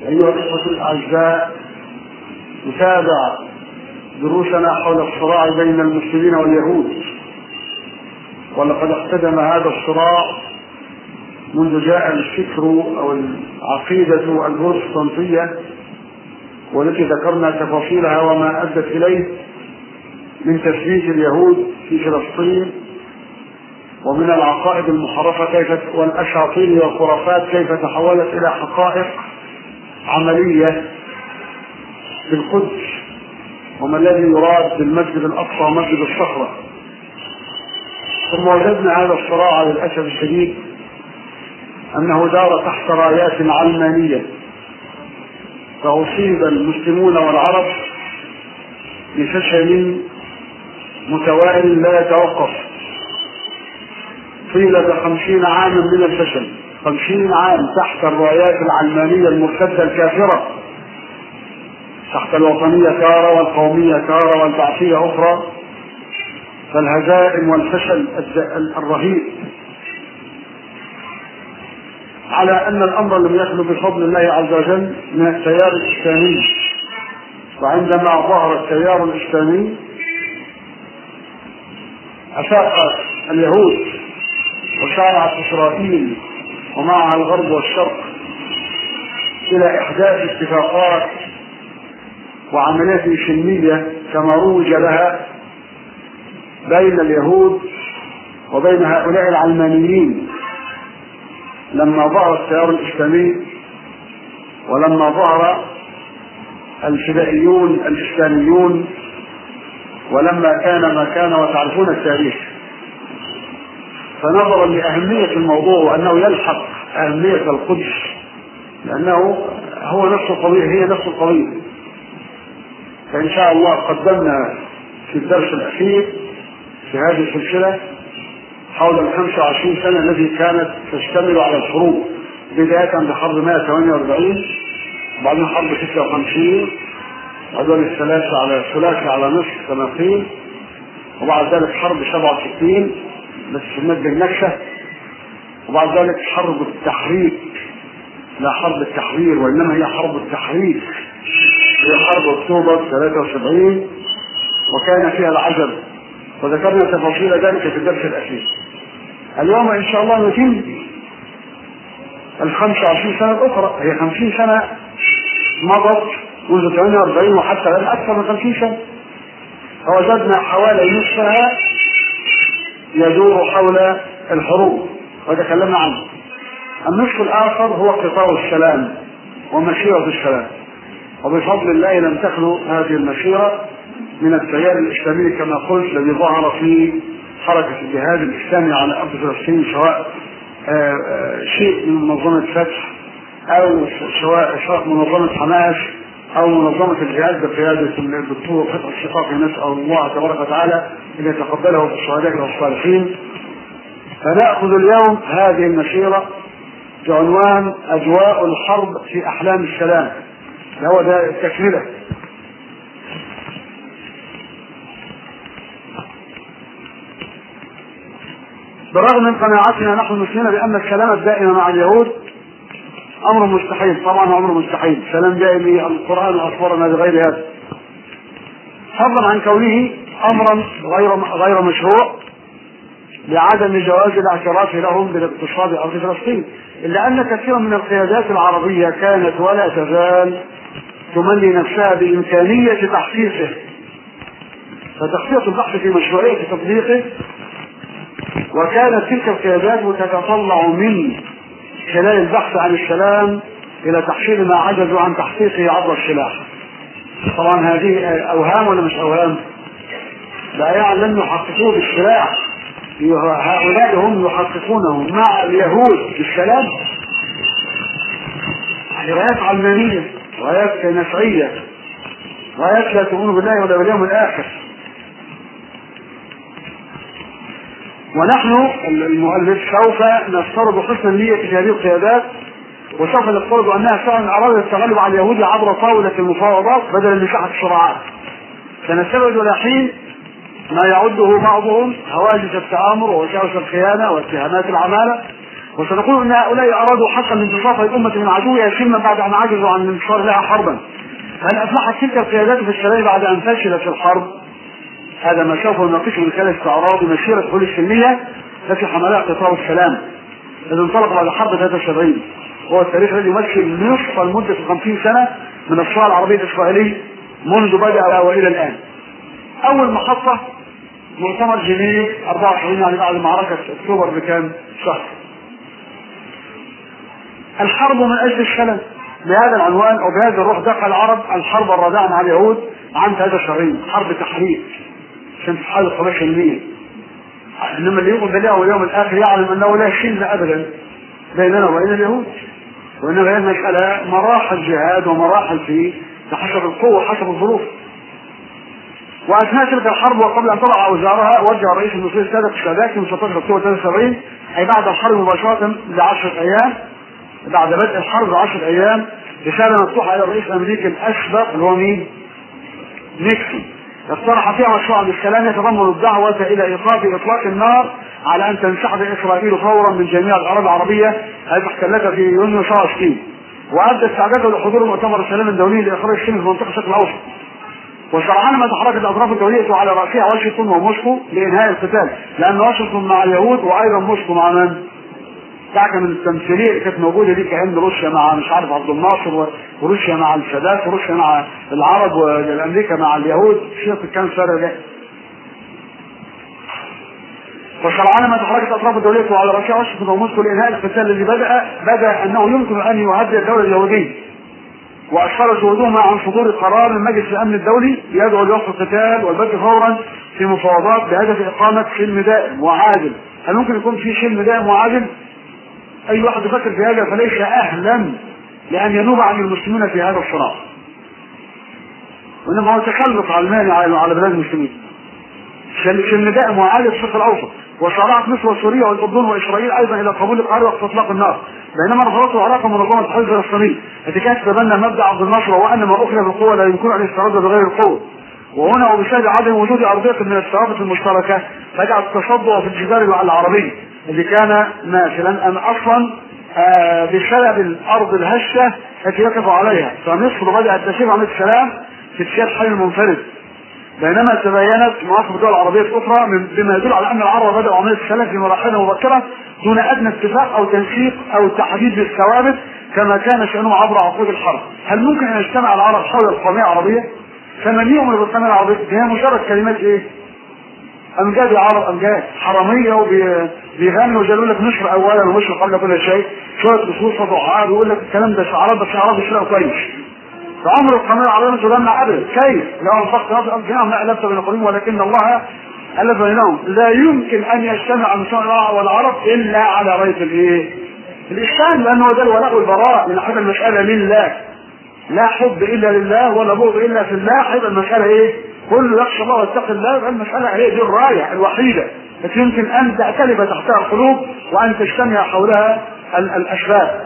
أيها الإخوة الأعزاء نتابع دروسنا حول الصراع بين المسلمين واليهود ولقد اقتدم هذا الصراع منذ جاء الفكر أو العقيدة البروتستانتية والتي ذكرنا تفاصيلها وما أدت إليه من تثبيت اليهود في فلسطين ومن العقائد المحرفة كيف والأساطير والخرافات كيف تحولت إلى حقائق عملية في القدس وما الذي يراد بالمسجد الأقصى ومسجد الصخرة ثم وجدنا هذا الصراع للأسف الشديد أنه دار تحت رايات علمانية فأصيب المسلمون والعرب بفشل متوالي لا يتوقف طيلة خمسين عاما من الفشل خمسين عام تحت الرايات العلمانية المرتدة الكافرة تحت الوطنية تارة والقومية تارة والبعثية أخرى فالهزائم والفشل الرهيب على أن الأمر لم يخلو بفضل الله عز وجل من التيار الإسلامي وعندما ظهر التيار الإسلامي أفاق اليهود وشارعت إسرائيل ومعها الغرب والشرق إلى إحداث اتفاقات وعمليات سلمية كما روج لها بين اليهود وبين هؤلاء العلمانيين لما ظهر التيار الإسلامي ولما ظهر الفدائيون الإسلاميون ولما كان ما كان وتعرفون التاريخ فنظرا لأهمية الموضوع وأنه يلحق أهمية القدس لأنه هو نفس القضية هي نفس القضية فإن شاء الله قدمنا في الدرس الأخير في هذه السلسلة حول ال 25 سنة التي كانت تشتمل على الحروب بداية بحرب 148 وبعدين حرب 56 وهذول الثلاثة على الثلاثة على نصف كما قيل وبعد ذلك حرب 67 التي سميت بالنكسة وبعد ذلك حرب التحريك لا حرب التحرير وإنما هي حرب التحريك هي حرب أكتوبر 73 وكان فيها العجب وذكرنا تفاصيل ذلك في الدرس الأخير اليوم إن شاء الله نتم ال 25 سنة الأخرى هي 50 سنة مضت منذ 48 وحتى الآن أكثر من 50 سنة فوجدنا حوالي نصفها يدور حول الحروب وتكلمنا عنه النصف الآخر هو قطاع السلام ومسيرة السلام وبفضل الله لم تخلو هذه المسيرة من التيار الإسلامي كما قلت الذي ظهر في حركة الجهاد الإسلامي على أرض فلسطين سواء آآ آآ شيء من منظمة فتح أو سواء سواء منظمة حماس أو منظمة الجهاد بقيادة الدكتور فتح الشقاقي نسأل الله تبارك وتعالى أن يتقبله بالشهداء والصالحين فنأخذ اليوم هذه المسيرة بعنوان أجواء الحرب في أحلام السلام هو ده التكملة بالرغم من قناعتنا نحن المسلمين بأن السلام الدائم مع اليهود أمر مستحيل طبعا أمر مستحيل سلام دائم القرآن أخبرنا بغير هذا فضلا عن كونه أمرا غير غير مشروع لعدم جواز الاعتراف لهم بالاقتصاد أرض فلسطين إلا أن كثيرا من القيادات العربية كانت ولا تزال تمني نفسها بإمكانية تحقيقه فتخطيط البحث في مشروعية تطبيقه وكانت تلك القيادات تتطلع من خلال البحث عن السلام إلى تحصيل ما عجزوا عن تحقيقه عبر السلاح طبعا هذه أوهام ولا مش أوهام لا يعني لم يحققوه بالسلاح هؤلاء هم يحققونه مع اليهود بالسلام غايات علمانية غايات نفعية غايات لا تؤمن بالله ولا باليوم الآخر ونحن المؤلف سوف نفترض حسن النية في هذه القيادات وسوف نفترض انها فعلا ارادت التغلب على اليهود عبر طاولة المفاوضات بدلا من ساحة الصراعات. سنستبعد الى حين ما يعده بعضهم هواجس التآمر ووساوس الخيانة واتهامات العمالة وسنقول ان هؤلاء ارادوا حقا انتصاف الامه من عدوها سلما بعد ان عجزوا عن الانتصار لها حربا هل افلحت تلك القيادات في الشباب بعد ان فشلت الحرب؟ هذا ما سوف نناقشه من خلال استعراض مسيره الحلول السلميه التي حملها قطار السلام الذي انطلق بعد حرب 73 هو التاريخ الذي يمثل نصف المده 50 سنه من الصراع العربي الاسرائيلي منذ بدا والى الان. اول محطه مؤتمر جنيف 24 يعني بعد معركه اكتوبر بكام شهر. الحرب من اجل السلام بهذا العنوان او بهذا الروح دخل العرب الحرب الرادعه مع اليهود عام 73 حرب تحرير عشان تحل القضيه السلميه انما اللي يؤمن بالله واليوم الاخر يعلم انه لا شل ابدا بيننا وبين اليهود وانما هي المساله مراحل جهاد ومراحل في حسب القوه حسب الظروف واثناء تلك الحرب وقبل ان تضع اوزارها وجه الرئيس المصري السادات السادات من 16 اكتوبر 73 اي بعد الحرب مباشره بعشره ايام بعد بدء الحرب بعشرة ايام رساله مفتوحه الى الرئيس الامريكي الاسبق اللي هو مين؟ نيكسون اقترح فيها مشروع بالسلام يتضمن الدعوة إلى إيقاف إطلاق النار على أن تنسحب إسرائيل فورا من جميع الأراضي العربية التي احتلتها في يونيو 67 وأدى استعداده لحضور مؤتمر السلام الدولي لإخراج الصين في منطقة الشرق الأوسط وسرعان ما تحركت الأطراف الدولية وعلى رأسها واشنطن وموسكو لإنهاء القتال لأن واشنطن مع اليهود وأيضا موسكو مع من؟ دعك من التمثيليه اللي كانت موجوده دي كان روسيا مع مش عارف عبد الناصر وروسيا مع السادات وروسيا مع العرب والامريكا مع اليهود شيخ كان سنه ده وسرعان ما تحركت الاطراف الدوليه وعلى راسها واشنطن وموسكو لانهاء القتال الذي بدا بدا انه يمكن ان يهدد الدوله اليهوديه واشار جهودهما عن صدور قرار من مجلس الامن الدولي يدعو لوقف القتال والبدء فورا في مفاوضات بهدف اقامه سلم دائم وعادل هل ممكن يكون في سلم دائم وعادل؟ اي واحد يفكر في هذا فليس اهلا لان ينوب عن المسلمين في هذا الصراع وانما هو تخلف علماني على بلاد المسلمين سلم دائم وعادل في الشرق الاوسط وصارعت مصر وسوريا والاردن واسرائيل ايضا الى قبول القرار وقت اطلاق النار بينما رفضته العراق منظمه الحزب الفلسطيني التي كانت تتبنى مبدا عبد الناصر وهو ان ما اخذ بالقوه لا يمكن ان يسترد بغير القوه وهنا وبسبب عدم وجود ارضيه من الثوابت المشتركه بدأ التصدع في الجبال العربيه اللي كان ماثلا ام اصلا آه بسبب الارض الهشه التي يقف عليها فمصر بدات تسير عن السلام في اتجاه الحل المنفرد بينما تبينت مواقف الدول العربيه الاخرى بما يدل على ان العرب بداوا عمليه السلام في مراحل مبكره دون ادنى اتفاق او تنسيق او تحديد للثوابت كما كان شانهم عبر عقود الحرب. هل ممكن ان يجتمع العرب حول القوميه العربيه؟ فمن يؤمن بالقوميه العربيه؟ هي مجرد كلمات ايه؟ امجاد العرب امجاد حراميه وبيغنوا ويقول لك مصر اولا ومصر قبل كل شيء شويه نصوص وضعاف ويقول لك الكلام ده شعارات بس شعارات بيشتغل كويس فعمر القانون العربي مش تجمع ابدا كيف؟ لو انفقت هذا الجنة ما الفت بين القومين ولكن الله الف بينهم لا يمكن ان يجتمع المسلمون والعرب الا على رايه الايه؟ الاسلام لانه ده الولاء والبراء من حيث المساله لله لا حب الا لله ولا بغض الا في الله حيث المساله ايه؟ كل يخشى الله ويتقي الله يبقى المساله هي دي الرايه الوحيده التي يمكن ان تعتلف تحتها القلوب وان تجتمع حولها الاسباب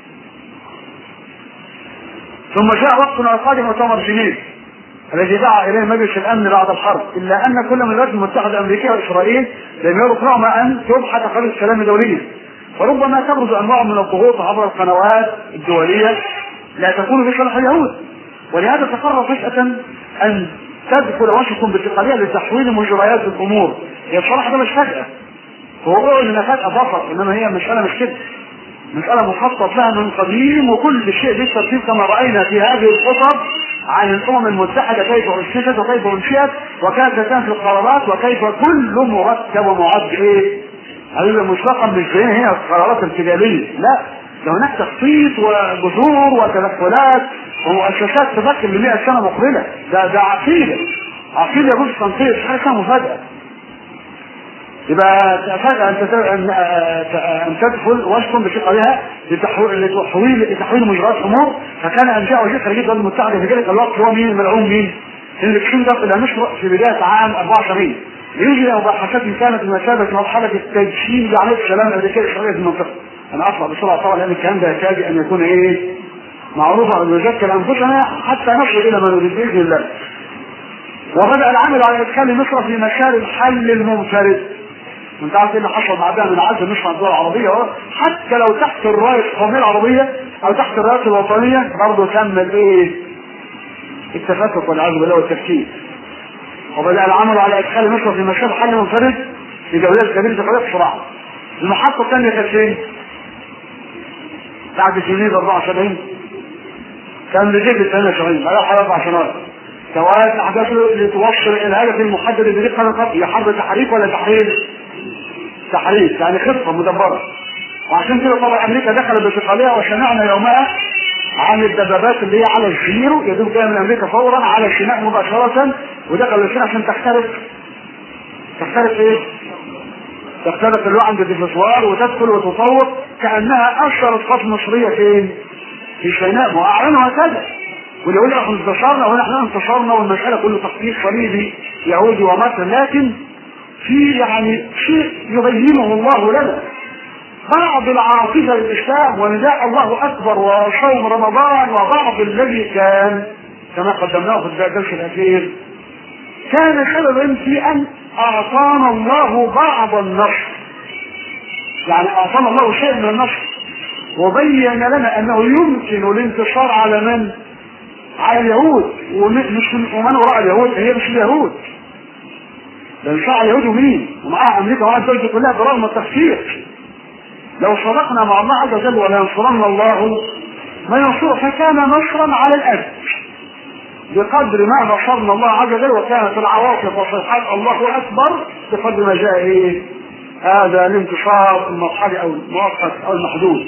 ثم جاء وقتنا القادم مؤتمر جنيف الذي دعا اليه مجلس الامن بعد الحرب الا ان كل من الولايات المتحده الامريكيه واسرائيل لم يروا رغم ان تبحث حل السلام دوليا وربما تبرز انواع من الضغوط عبر القنوات الدوليه لا تكون بصالح اليهود ولهذا تقرر فجاه ان تدخل واشنطن باتفاقيه لتحويل مجريات الامور هي بصراحه ده مش فجاه هو انها فجاه فقط انما هي مساله مش كده مسألة مخطط لها من قديم وكل شيء بالترتيب كما رأينا في هذه الخطب عن الأمم المتحدة كيف أسست وكيف أنشئت وكيف كانت القرارات وكيف كل مرتب ومعد إيه؟ هذه مسبقا مش زي هنا القرارات ارتجالية لا ده هناك تخطيط وجذور وتدخلات ومؤسسات تفكر ل 100 سنة مقبلة ده ده عقيدة عقيدة يجوز تنطيط حاجة اسمها مفاجأة يبقى فجأة أن أن تدخل واشنطن بثقلها لتحويل لتحويل لتحويل مجريات الأمور فكان أنشاء وزير خارجية الولايات المتحدة في ذلك الوقت هو مين الملعون مين؟ هنري كيسنجر إلى مصر في بداية عام 74 ليجري مباحثات كانت بمثابة مرحلة التجسيد لعملية السلام الأمريكية الإسرائيلية في المنطقة. أنا أطلع بسرعة طبعا لأن الكلام ده يكاد أن يكون إيه؟ معروفا أن نذكر أنفسنا حتى نصل إلى ما نريد بإذن الله. وبدأ العمل على إدخال مصر في مسار الحل المنفرد وانت عارف ايه اللي حصل بعدها من عزل مش الدول العربيه اهو حتى لو تحت الرايه القوميه العربيه او تحت الرايه الوطنيه برضه كمل ايه؟ التفتت والعياذ بالله والتفكير وبدا العمل على ادخال مصر في مشهد حل منفرد في دولات كبيره قضيه الصراع المحطه الثانيه كانت فين؟ بعد جنيف 74 كان بجيب ال 72 بقى حوالي اربع سنوات سواء الاحداث اللي توصل الى الهدف المحدد بدقه نقاط هي حرب تحريك ولا تحرير؟ تحريك يعني خطه مدبره وعشان كده طبعا امريكا دخلت بثقلها وسمعنا يومها عن الدبابات اللي هي على الزيرو يدوب جايه من امريكا فورا على السيناء مباشره ودخلوا السيناء عشان تخترق تخترق ايه؟ تخترق اللي عند الدفسوار وتدخل وتطور كانها اثرت قوات مصريه فين؟ في سيناء واعلنوا هكذا واللي يقول احنا انتصرنا ونحن انتصرنا والمساله كله تخطيط صليبي يهودي ومصر لكن في يعني شيء يبينه الله لنا بعض العاطفة للإسلام ونداء الله أكبر وصوم رمضان وبعض الذي كان كما قدمناه في الدرس الأخير كان سببا في أن أعطانا الله بعض النصر يعني أعطانا الله شيء من النصر وبين لنا أنه يمكن الانتصار على من؟ على اليهود ومش ومن وراء اليهود هي مش اليهود ده انصاع اليهود ومين؟ ومعاها أمريكا ومعاها الدول دي كلها برغم التخفيف لو صدقنا مع الله عز وجل ولا ينصرن الله ما ينصره فكان نصرا على الأرض بقدر ما نصرنا الله عز وجل وكانت العواصف وصيحات الله أكبر بقدر ما جاء إيه هذا الانتصار المرحلي أو المؤقت أو المحدود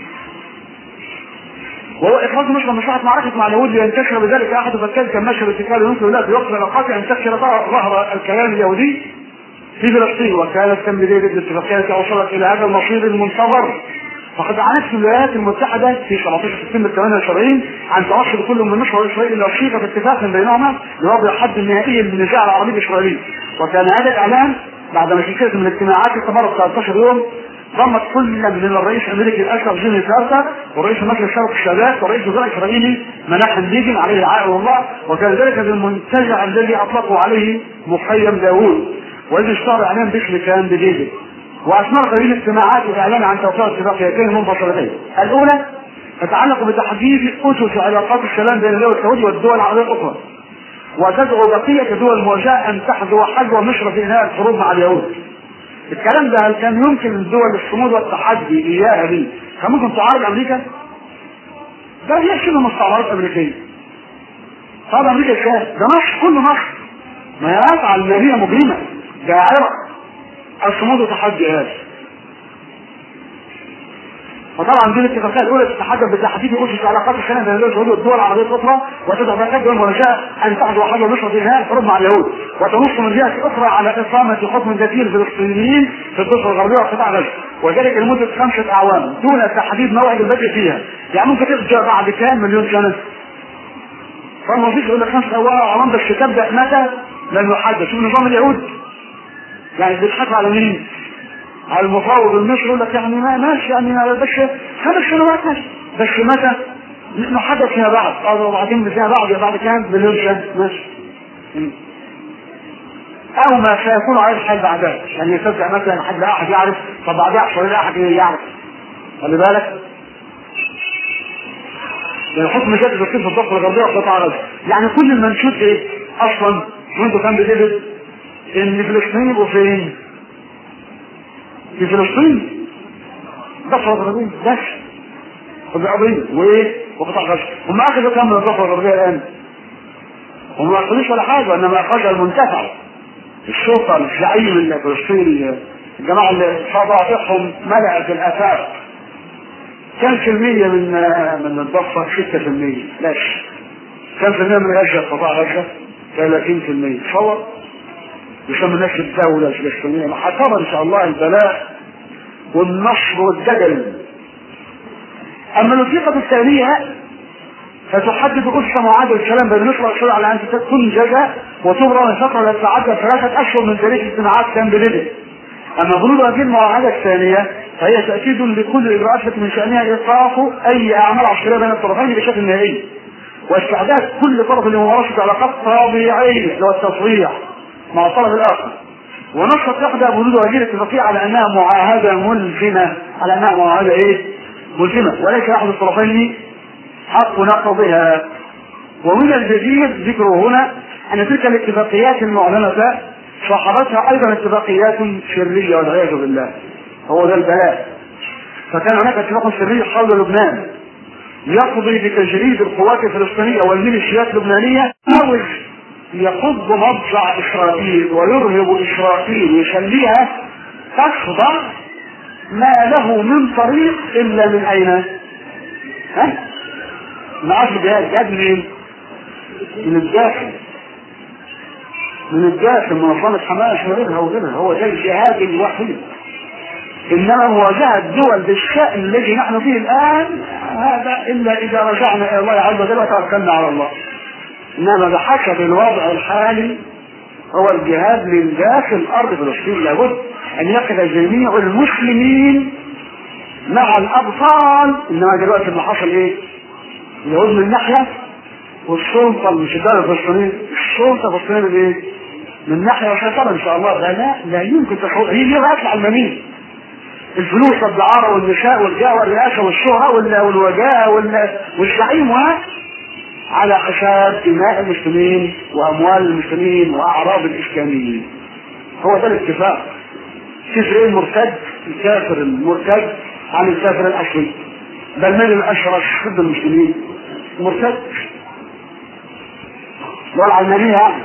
وهو إخراج مصر من ساعة معركة مع اليهود لينتشر بذلك أحد فكان كان نشر اتكال يمكن لا في وقت الأوقات أن تنتشر ظهر الكيان اليهودي في فلسطين وكانت تم بداية الاتفاقية التي وصلت إلى هذا المصير المنتظر فقد أعلنت الولايات المتحدة في 17 سبتمبر 78 عن توصل كل من مصر وإسرائيل إلى صيغة اتفاق بينهما لوضع حد نهائي للنزاع العربي الإسرائيلي وكان هذا الإعلان بعد ما سلسلة من الاجتماعات استمرت 13 يوم ضمت كل من الرئيس الامريكي الاسد جيمي كارتر ورئيس مجلس الشرق السادات ورئيس الوزراء الاسرائيلي مناحم بيجن عليه رعايه الله وكان ذلك بالمنتجع الذي اطلقوا عليه مخيم داوود والذي اشتهر اعلان باسم كان بديفيد واثمر قليل اجتماعات واعلان عن توقيع اتفاقيتين منفصلتين الاولى تتعلق بتحديد اسس علاقات السلام بين الدول السعوديه والدول العربيه الاخرى وتدعو بقيه دول المواجهه ان تحذو حذو مصر في انهاء الحروب مع اليهود الكلام ده هل كان يمكن للدول الصمود والتحدي اياها دي كان ممكن تعارض امريكا؟ ده هي شبه مستعمرات امريكيه طبعا امريكا كان ده نص كله نص ما يفعل مدينه مجرمه داعره الصمود وتحدي هذا وطبعا دي الاتفاقيه الاولى تتحدث بتحديد اسس علاقات السلام بين الدول السعوديه والدول العربيه الاخرى وتدعو بقى دول المنشاه ان تحظو حظ مصر في انهاء الحروب مع اليهود وتنص من جهه اخرى على اقامه حكم ذاتي للفلسطينيين في الضفه الغربيه وقطاع غزه وذلك لمده خمسه اعوام دون تحديد موعد البدء فيها يعني ممكن ترجع بعد كام مليون سنه فما فيش يقول لك خمسه اعوام بس تبدا متى لم يحدد شوف نظام اليهود يعني بيضحكوا على مين؟ على المفاوض المصري يقول لك يعني ما ماشي يعني ما بس خمس سنوات ماشي بس متى نحدد فيما بعد او وبعدين فيما بعد بعد كام مليون سنه ماشي او ما سيكون عليه الحال بعدها يعني يصدق مثلا حد لا احد يعرف طب بعدها يحصل لا احد يعرف خلي بالك يعني حكم ذات التفكير في الضفه الغربيه وقطاع غزه يعني كل المنشود ايه اصلا وانتوا كان بيدرس ان فلسطين يبقوا فين؟ في فلسطين الضفه الغربيه بس الغربيه وايه؟ وقطاع غزه هم اخذوا كم من الضفه الغربيه الان؟ هم ما اخذوش ولا حاجه انما اخذها المنتفع الشرطه الزعيم الفلسطيني الجماعه اللي فضائحهم ملأت الافاق كم في المية من من الضفة؟ 6% بس كم في المية من غزة قطاع غزة؟ 30% تصور يسمى الناس الدولة الفلسطينية محاكمة إن شاء الله البلاء والنصر والدجل أما الوثيقة الثانية فتحدد أسس معاهدة السلام بين مصر وإسرائيل على أن تنجز وتبرى من فترة لا تتعدى ثلاثة أشهر من تاريخ اجتماعات كان بديفيد أما بنود هذه المعاهدة الثانية فهي تأكيد لكل الإجراءات التي من شأنها إيقاف أي أعمال عسكرية بين الطرفين بشكل نهائي واستعداد كل طرف لممارسة علاقات طبيعية اللي هو التصريح مع الطرف الآخر ونصت احدى بنود هذه الاتفاقيه على انها معاهده ملزمه على انها معاهده ايه؟ ملزمه وليس احد الطرفين حق نقضها ومن الجدير ذكره هنا ان تلك الاتفاقيات المعلنه صاحبتها ايضا اتفاقيات سريه والعياذ بالله هو ده البلاء فكان هناك اتفاق سري حول لبنان يقضي بتجريد القوات الفلسطينيه والميليشيات اللبنانيه يحاول يقض مضجع اسرائيل ويرهب اسرائيل ويخليها تخضع ما له من طريق الا من اين؟ ها؟ معاش جهاد جهاد منين؟ من الداخل من الداخل منظمة حماس وغيرها وغيرها هو ده الجهاد الوحيد انما مواجهة دول بالشأن الذي نحن فيه الان هذا الا اذا رجعنا الى الله عز وجل وتوكلنا على الله انما بحسب الوضع الحالي هو الجهاد من داخل ارض فلسطين لابد ان يقف جميع المسلمين مع الابطال انما دلوقتي اللي حصل ايه؟ اليهود من ناحيه والسلطه مش الدوله الفلسطينيه السلطه الفلسطينيه من ايه؟ من ناحيه وسيطره ان شاء الله ده لا لا يمكن تحول هي دي راس العلمانيه الفلوس والدعارة والنساء والجاه والرئاسة والشهرة وال- والوجاهة وال- والزعيم وها على حساب دماء المسلمين وأموال المسلمين وأعراض الإسلاميين هو ده الاتفاق كفر المرتد الكافر المرتد عن الكافر الأصلي بل من الأشرس ضد المسلمين مرتد والعلمانية يعني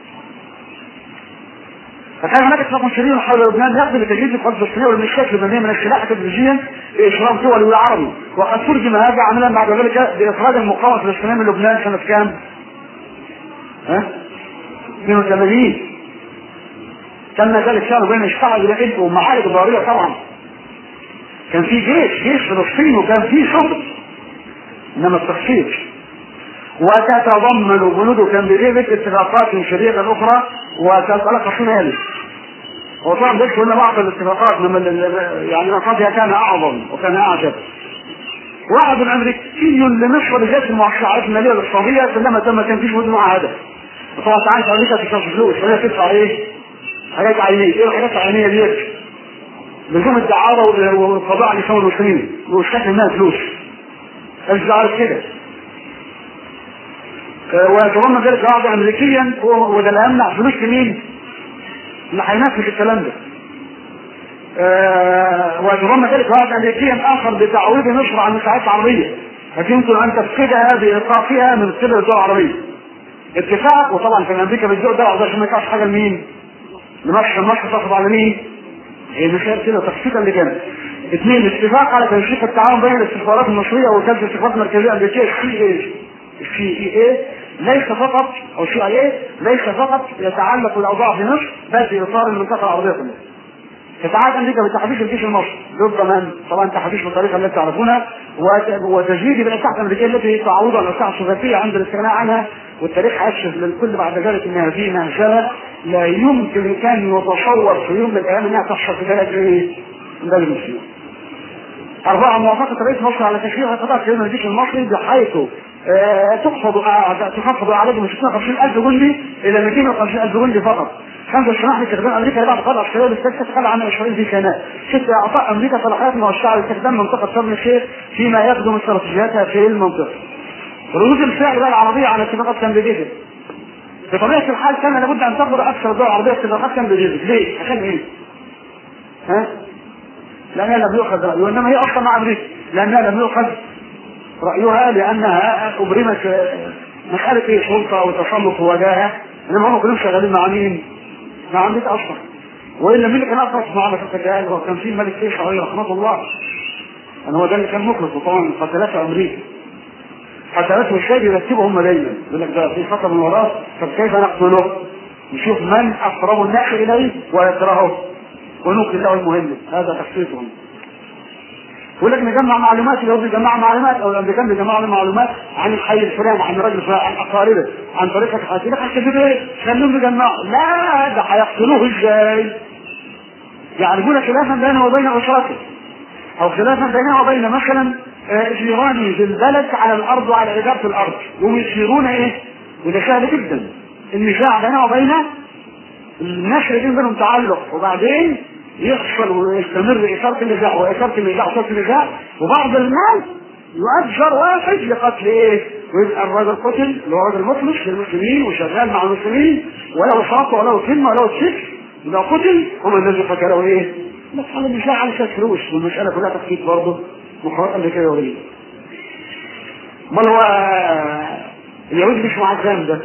فكان هناك اتفاق سري حول لبنان يقضي بتجهيز القوات الفلسطينيه والميليشيات اللبنانيه من السلاح تدريجيا باشراف دولي وعربي وقد ترجم هذا عملا بعد ذلك باخراج المقاومه الفلسطينيه من لبنان سنه كام؟ ها؟ 82 تم ذلك شهر بين الشعب الى ومعارك ضاريه طبعا كان في جيش جيش فلسطيني وكان في شغل انما التخطيط وتتضمن بنود كامب ديفيد اتفاقات شديدة أخرى وتتلقى شمالي وطبعا ذلك قلنا بعض الاتفاقات من ال- يعني نقاطها كان أعظم وكان أعجب وعد أمريكي لمصر بذات المعشرات المالية الاقتصادية كلما تم تنفيذ مدن معاهدة وطبعا تعالى أمريكا تكسب فلوس وهي تدفع إيه؟ حاجات عينية إيه الحاجات العينية ديت؟ لزوم الدعارة والقضاء على نساء المسلمين والشكل منها فلوس مش عارف كده ويتضمن ذلك عقد امريكيا وده اللي هيمنع فلوس لمين؟ اللي هينفذ الكلام ده. آه، ويتضمن ذلك عقد امريكيا اخر بتعويض مصر عن المساعدات العربيه التي يمكن ان تفقدها بايقافها من قبل الدول العربيه. اتفاق وطبعا كان امريكا بتزق الدول العربيه عشان ما يقعش حاجه لمين؟ لمصر مصر تاخد على مين؟ هي مسائل كده تخطيطا لكده. اثنين اتفاق على تنسيق التعاون بين الاستخبارات المصريه ووكاله الاستخبارات المركزيه الامريكيه السي اي السي اي اي ليس فقط او سي اي اي ليس فقط يتعلق بالاوضاع في مصر بل في اطار المنطقه العربيه كلها. تتعهد امريكا بتحديث الجيش المصري ضد من طبعا تحديث بالطريقه التي تعرفونها وت- وتجديد بالاسلحه الامريكيه التي تعوض عن الاسلحه السوفيتيه عند الاستغناء عنها والتاريخ هيكشف للكل بعد ذلك ان هذه مهزله لا يمكن كان يتصور في يوم من الايام انها تحصل في بلد ايه؟ بلد المسلمين. أربعة موافقة رئيس مصر على تشريع قطاع كيان الجيش المصري بحيث آه، تخفض آه، تخفض أعدادهم من 650 ألف جندي إلى 250 ألف جندي فقط. خمسة السماح باستخدام أمريكا لبعض القوات العسكرية التي تتخلى عن إسرائيل في سيناء. ستة إعطاء أمريكا صلاحيات موسعة لاستخدام منطقة شرم الشيخ فيما يخدم استراتيجياتها في المنطقة. ردود الفعل بقى العربية على اتفاقات كامب ديفيد. بطبيعة الحال كان لابد أن تقبل أكثر الدول العربية اتفاقات كامب ديفيد. ليه؟ عشان إيه؟ ها؟ لأنها لم يؤخذ رأيها إنما هي أصلا مع أمريكا لأنها لم يؤخذ رأيها لأنها أبرمت آه، مسألة إيه سلطة وتسلط ووجاهة إنما هم كلهم شغالين مع مين؟ مع أمريكا أصلا وإلا مين اللي كان أخلص مع مسألة الجهال هو كان في ملك فيصل عليه رحمة الله أن هو ده اللي كان مخلص وطبعا قتلته أمريكا قتلته الشيء بيرتبه هم دايما يقول لك ده في خطر من وراه طب كيف نقتله؟ نشوف من أقرب الناس إليه ويكرهه ونوكل له المهم هذا تخطيطهم يقول لك نجمع معلومات اليهود بيجمعوا معلومات او الامريكان بيجمعوا معلومات عن الحي الفلاني عن الرجل الفلاني عن اقاربه عن طريقه حياته لك هتكتبوا ايه؟ خليهم يجمعوا لا ده هيقتلوه ازاي؟ يعرفون خلافا بينه وبين اسرته او خلافا بينه وبين مثلا آه، جيرانه في البلد على الارض وعلى اداره الارض ويشيرون ايه؟ وده سهل جدا النزاع بينه وبين الناس اللي بينهم تعلق وبعدين يحصل ويستمر إثارة النزاع وإثارة النزاع وإثارة النزاع وبعض الناس يؤجر واحد لقتل ايه؟ ويبقى الراجل قتل اللي هو راجل مخلص للمسلمين وشغال مع المسلمين وله شرط وله كلمه وله سجن اذا قتل هم الذي فكروا ايه؟ بس هذا مش على اساس فلوس والمساله كلها تخطيط برضه مقارنه بكده وليه امال هو اليهود مش معزام ده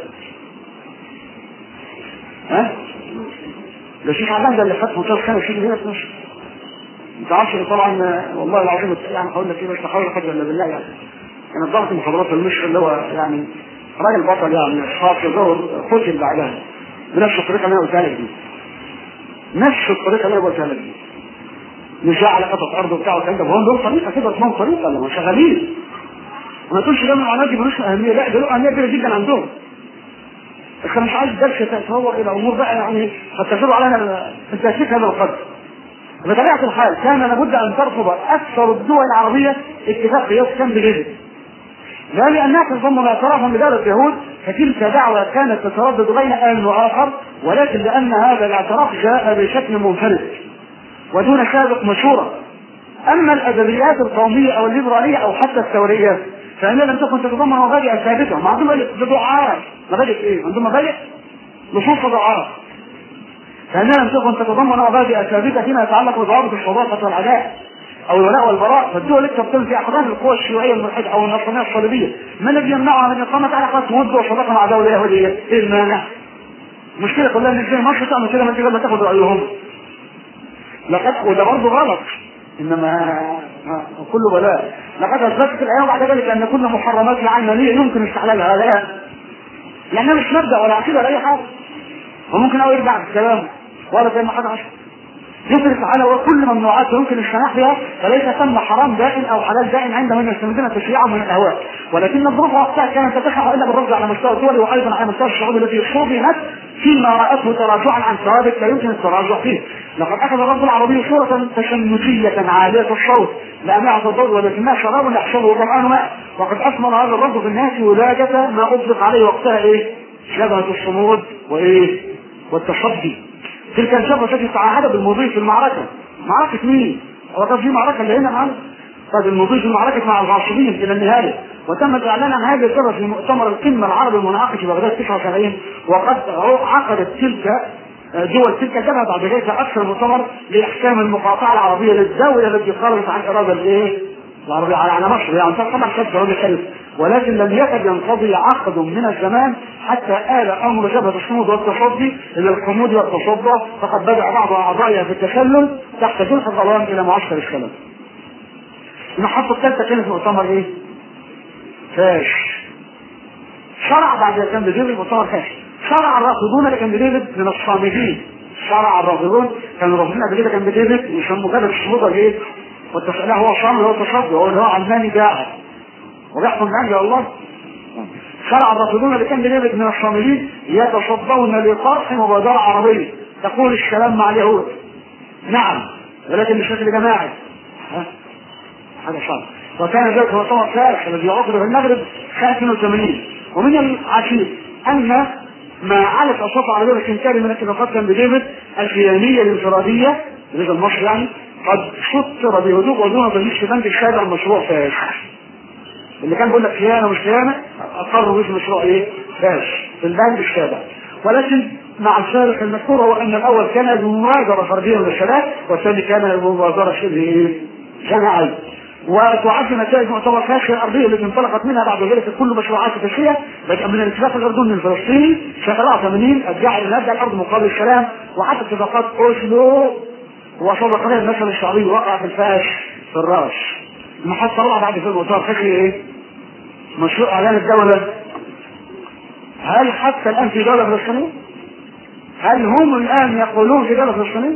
ها؟ ده شيخ عبان ده اللي خد 15 سنه شيخ هنا في مصر انت عارف طبعا والله العظيم يعني هقول لك ايه مش هحاول اقدر الا بالله يعني كان ضغط المخابرات المصري اللي هو يعني راجل بطل يعني خاطر ظهر قتل بعدها بنفس الطريقه اللي انا قلتها لك دي نفس الطريقه اللي انا قلتها لك دي مش على قطعه ارض وبتاع والكلام ده وهم دول طريقه كده اسمهم طريقه اللي هم شغالين ما تقولش ده من العناصر دي ملوش اهميه لا ده له اهميه كبيره جدا عندهم بس انا مش عايز درس يتطور الى امور بقى يعني قد تزول علينا التاسيس هذا القدر بطبيعه الحال كان لابد ان ترفض اكثر الدول العربيه اتفاق قياس كامب ديفيد لا لانها تظن اعترافا بدوله اليهود فتلك دعوه كانت تتردد بين ان واخر ولكن لان هذا الاعتراف جاء بشكل منفرد ودون سابق مشوره اما الادبيات القوميه او الليبراليه او حتى الثوريه فانها لم تكن تتضمن مبادئ ثابته ما عندهم مبادئ دعاء مبادئ ايه؟ عندهم مبادئ نصوص دعاء فانها لم تكن تتضمن مبادئ ثابته فيما يتعلق بضوابط الصداقه والعداء او الولاء والبراء فالدول اللي تبطل في احضان القوى الشيوعيه الملحده او النصرانيه الصليبيه ما الذي يمنعها من اقامه علاقات ود وصداقه مع دوله يهوديه؟ ايه المانع؟ المشكله كلها ان ازاي مصر تعمل كده ما انت لما تاخد رايهم لقد وده برضه غلط انما كله بلاء لقد اثبتت الايه بعد ذلك ان كل محرمات العلمانيه يمكن استحلالها لا لانها مش مبدا ولا عقيده ولا اي حاجه وممكن او يرجع في الكلام ولا زي ما حاجه عشان يمكن تعالى وكل ممنوعات يمكن السماح بها فليس ثم حرام دائم او حلال دائم عند من يستمدون تشريعا من الاهواء ولكن الظروف وقتها كانت تتسع الا بالرفض على مستوى الدولي وايضا على مستوى الشعوب التي صوبت فيما راته تراجعا عن ثوابت لا يمكن التراجع فيه لقد اخذ الرب العربي صوره تشنجيه عاليه الصوت لامعه الضوء ولكنها شراب يحصله الظمآن ماء وقد اثمر هذا الرب في الناس ولاده ما اطلق عليه وقتها ايه؟ شبهه الصمود وايه؟ والتصدي تلك الجبهة التي تعهد بالمضي في المعركة معركة مين؟ هو كان في معركة اللي هنا معنا طيب المضي في المعركة مع الغاصبين إلى النهاية وتم الإعلان عن هذه الجبهة في مؤتمر القمة العربي المنعقد في بغداد 79 وقد عقدت تلك دول تلك الجبهة بعد ذلك أكثر مؤتمر لإحكام المقاطعة العربية للدولة التي خرجت عن إرادة الإيه؟ العربية على مصر يعني طبعا كانت جواب خلف ولكن لم يكد ينقضي عقد من الزمان حتى آل أمر جبهة الصمود والتصدي إلى القمود والتصدى فقد بدأ بعض أعضائها في التسلل تحت جنح الظلام إلى معسكر السلام. المحطة الثالثة كانت مؤتمر إيه؟ فاش. شرع بعد كان بديفيد مؤتمر فاش. شرع الرافضون لكان بديفيد من الصامدين. شرع الرافضون كانوا رافضين قبل كده كان بديفيد ويسموا جبهة الصمود إيه؟ والتصدي هو صامد هو تصدي هو اللي هو علماني داعي. وبيحكم بعند الله شرع الرافضون اللي كان بنبت من الصامدين يتصدون لطرح مبادرة عربية تقول السلام مع اليهود نعم ولكن بشكل جماعي هذا صعب وكان ذلك هو طبعا ثالث الذي عقد في المغرب سنة 82 ومن العجيب أن ما علت أصوات العربية الاستنكاري من اتفاقات كان بديفيد الخيانية الانفرادية بالنسبة لمصر يعني قد سطر بهدوء ودون تمييز في بند الشارع المشروع فاش اللي كان بيقول لك خيانه مش خيانه اقروا باسم مشروع ايه؟ باش في البند السابع ولكن مع الفارق المذكور هو ان الاول كان بمبادره فرديه من الشباب والثاني كان بمبادره شبه ايه؟ جماعيه وتعد نتائج مؤتمر فاشل الارضيه التي انطلقت منها بعد ذلك كل مشروعات التشريع بدءا من الاتفاق الاردني الفلسطيني سنه 84 الجاعل لنبدا الارض مقابل السلام وحتى اتفاقات اوسلو وصدق عليها المثل الشعبي وقع في الفاش في الراس المحطة طلع بعد في المؤتمر فكري ايه؟ مشروع اعلان الدولة هل حتى الان في دولة فلسطينية؟ هل هم الان يقولون في دولة فلسطينية؟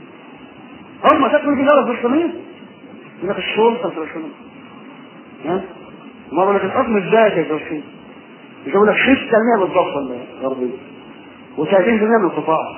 هم تكمل في دولة فلسطينية؟ يقول لك الشرطة الفلسطينية ها؟ ما بقول لك الحكم الذاتي الفلسطيني يقول لك 6% بالضبط الغربية و30% من القطاع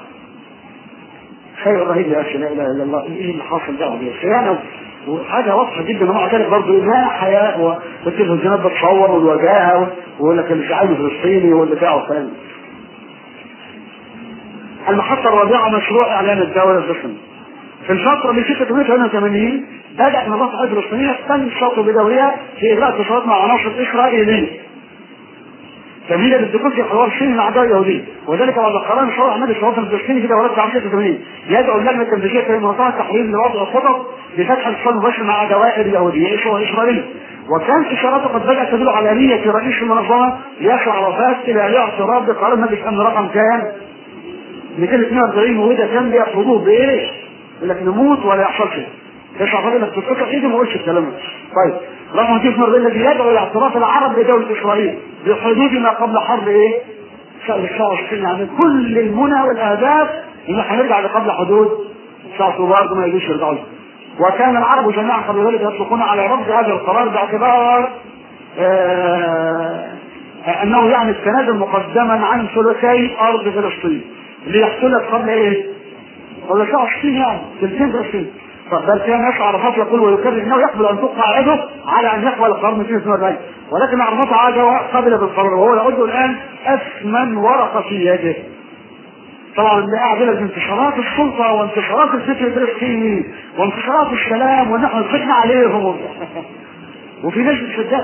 خير رهيب يا اخي لا اله الا الله ايه اللي حاصل ده خيانه وحاجه واضحه جدا ومع ذلك برضه ما حياه والتلفزيونات بتصور والوجاهه ويقول لك اللي عايز فلسطيني واللي بتاعه فاهم المحطة الرابعة مشروع إعلان الدولة الفلسطينية. في الفترة من 1988 بدأ منظمة الفلسطينية تنشط بدورها في إجراء اتصالات مع عناصر إسرائيلية. تمهيدا للدخول في حوار الصين مع الدولة اليهودية وذلك بعد قرار مشروع أحمد الشرطة الفلسطيني في دورات عام 86 يدعو اللجنة التنفيذية في المنظمة التحرير لوضع خطط لفتح الاتصال المباشر مع دوائر يهودية وإسرائيلية وكان إشاراته قد بدأت تدل على نية رئيس المنظمة ياسر عرفات إلى الاعتراف بقرار مجلس أمن رقم كام؟ 242 وده كان بيطلبوه بإيه؟ يقول لك نموت ولا يحصل شيء. ايش عرفت انك تتقطع ايدي ما قلتش الكلام ده. طيب رقم 242 الذي يدعو الى اعتراف العرب بدولة اسرائيل بحدود ما قبل حرب ايه؟ شهر 29 يعني كل المنى والاهداف ان احنا نرجع لقبل حدود شهر برضه ما يجوش يرجعوا له. وكان العرب جميعا قبل ذلك يطلقون على رفض هذا القرار باعتبار آه انه يعني التنازل مقدما عن ثلثي ارض فلسطين اللي يحصلت قبل ايه؟ قبل 29 يعني 22 بل كان يسعى عرفات يقول ويكرر انه يقبل ان تقطع يده على ان يقبل القرار 242 ولكن عرفات عاد قبل بالقرار وهو يعد الان اثمن ورقه في يده طبعا ده اعدلت انتشارات السلطه وانتشارات الفكر الفلسطيني وانتشارات السلام ونحن ضحكنا عليهم وفي ناس بتصدق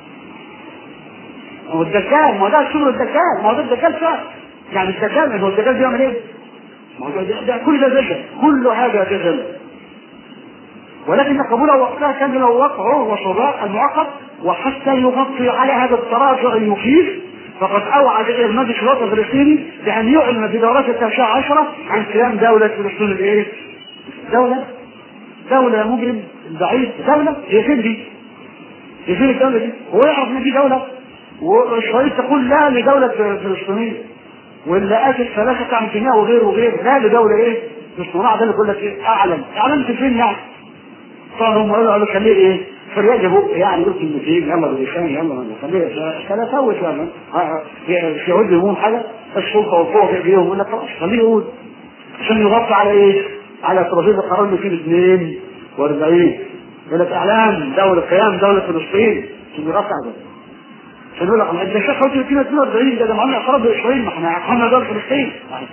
هو الدجال ما ده شغل الدجال ما هو ده الدجال فعلا يعني الدجال هو الدجال بيعمل ايه؟ ما هو ده, ده كل ده دجل كل هذا دجل ولكن قبوله وقتها كان له وقعه وصداع المؤقت وحتى يغطي على هذا التراجع المخيف فقد اوعد الى المجلس الوطني الفلسطيني بان يعلن في دورات التاسعه عشره عن قيام دوله فلسطين الايه؟ دوله دوله مجرم بعيد دوله هي فين دي؟ هي فين الدوله دي؟ هو يعرف ان دي دوله واسرائيل تقول لا لدوله فلسطينيه واللاءات الثلاثه عن كيمياء وغير وغير لا لدوله ايه؟ الاصطناع ده اللي يقول لك ايه؟ اعلن اعلنت فين يعني؟ طبعا هم قالوا خليه ايه؟ فليجب يعني يقول كلمتين يلا باللسان يلا خليه خليه فوت يلا في يهود يهمهم حاجه السلطه والقوه في ايديهم يقول لك خلاص خليه يقول عشان يغطي على ايه؟ على ترابيزه القرار اللي فيه 42 يقول لك اعلان دوله قيام دوله فلسطين عشان يغطي على ده عشان يقول لك ده الشيخ حوالي 42 ده ده معنا اقرار باسرائيل ما احنا اقمنا دوله فلسطين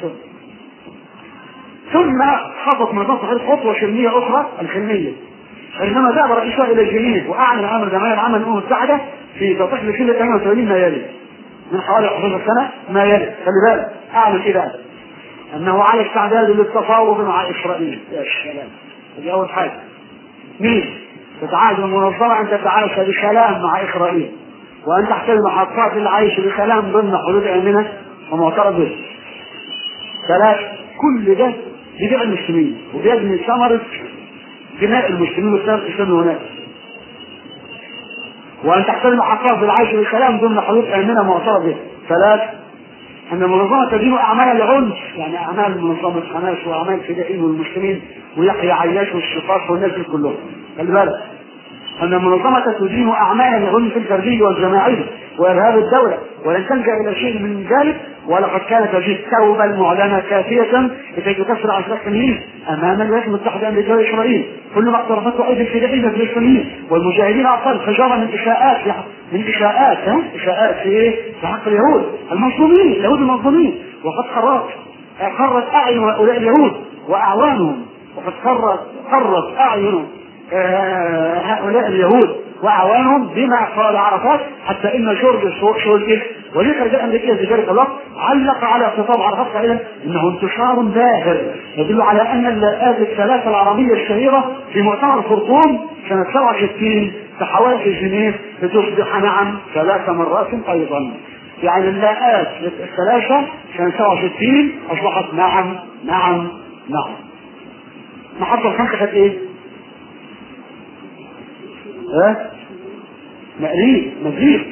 ثم خطط منظمه خطوه سلميه اخرى الحلميه حينما ذهب رئيسها الى الجنيف واعلن امر جمعيه العمل الامم المتحده في توضيح لسنه 88 ما يلي من حوالي 11 سنه ما يلي خلي بالك اعلن ايه بقى؟ انه على استعداد للتفاوض مع اسرائيل يا سلام دي اول حاجه مين؟ تتعاهد المنظمه ان تتعايش بسلام مع اسرائيل وان تحترم محطات العيش بسلام ضمن حدود امنه ومعترف به ثلاث كل ده بيبيع المسلمين وبيجني ثمره دماء المسلمين والسلام الاسلامي هناك وان تحترم حقائق العيش بالسلام ضمن حدود امنه معترف بها ثلاث ان المنظمه تدين اعمال العنف يعني اعمال منظمه حماس واعمال الفدائيين والمسلمين ويحيى عياش والشقاق والناس دي كلهم خلي بالك ان المنظمه تدين اعمال العنف الفردي والجماعي وارهاب الدوله ولن تلجا الى شيء من ذلك ولقد كانت هذه التوبه المعلنه كافيه لكي تكسر عن الفلسطينيين امام الولايات المتحده الامريكيه واسرائيل كل ما اقترفته ايدي الفدائيين الفلسطينيين والمجاهدين اقل حجاره من اشاءات من اشاءات ها اشاءات في ايه؟ في حق اليهود المظلومين اليهود المظلومين وقد قررت قرت اعين هؤلاء اليهود واعوانهم وقد قرت قرت اعين هؤلاء اليهود واعوانهم بما قال عرفات حتى ان جورج شولكيس وليس الرجال الامريكيه في ذلك الوقت علق على خطاب عرفات قائلا انه انتشار باهر يدل على ان اللاءات الثلاثه العربيه الشهيره في مؤتمر الخرطوم سنه 67 في حوالي جنيف لتصبح نعم ثلاث مرات ايضا يعني اللاءات الثلاثه سنه 67 اصبحت نعم نعم نعم محطه الخمسه كانت ايه؟ ها مقريب مزيد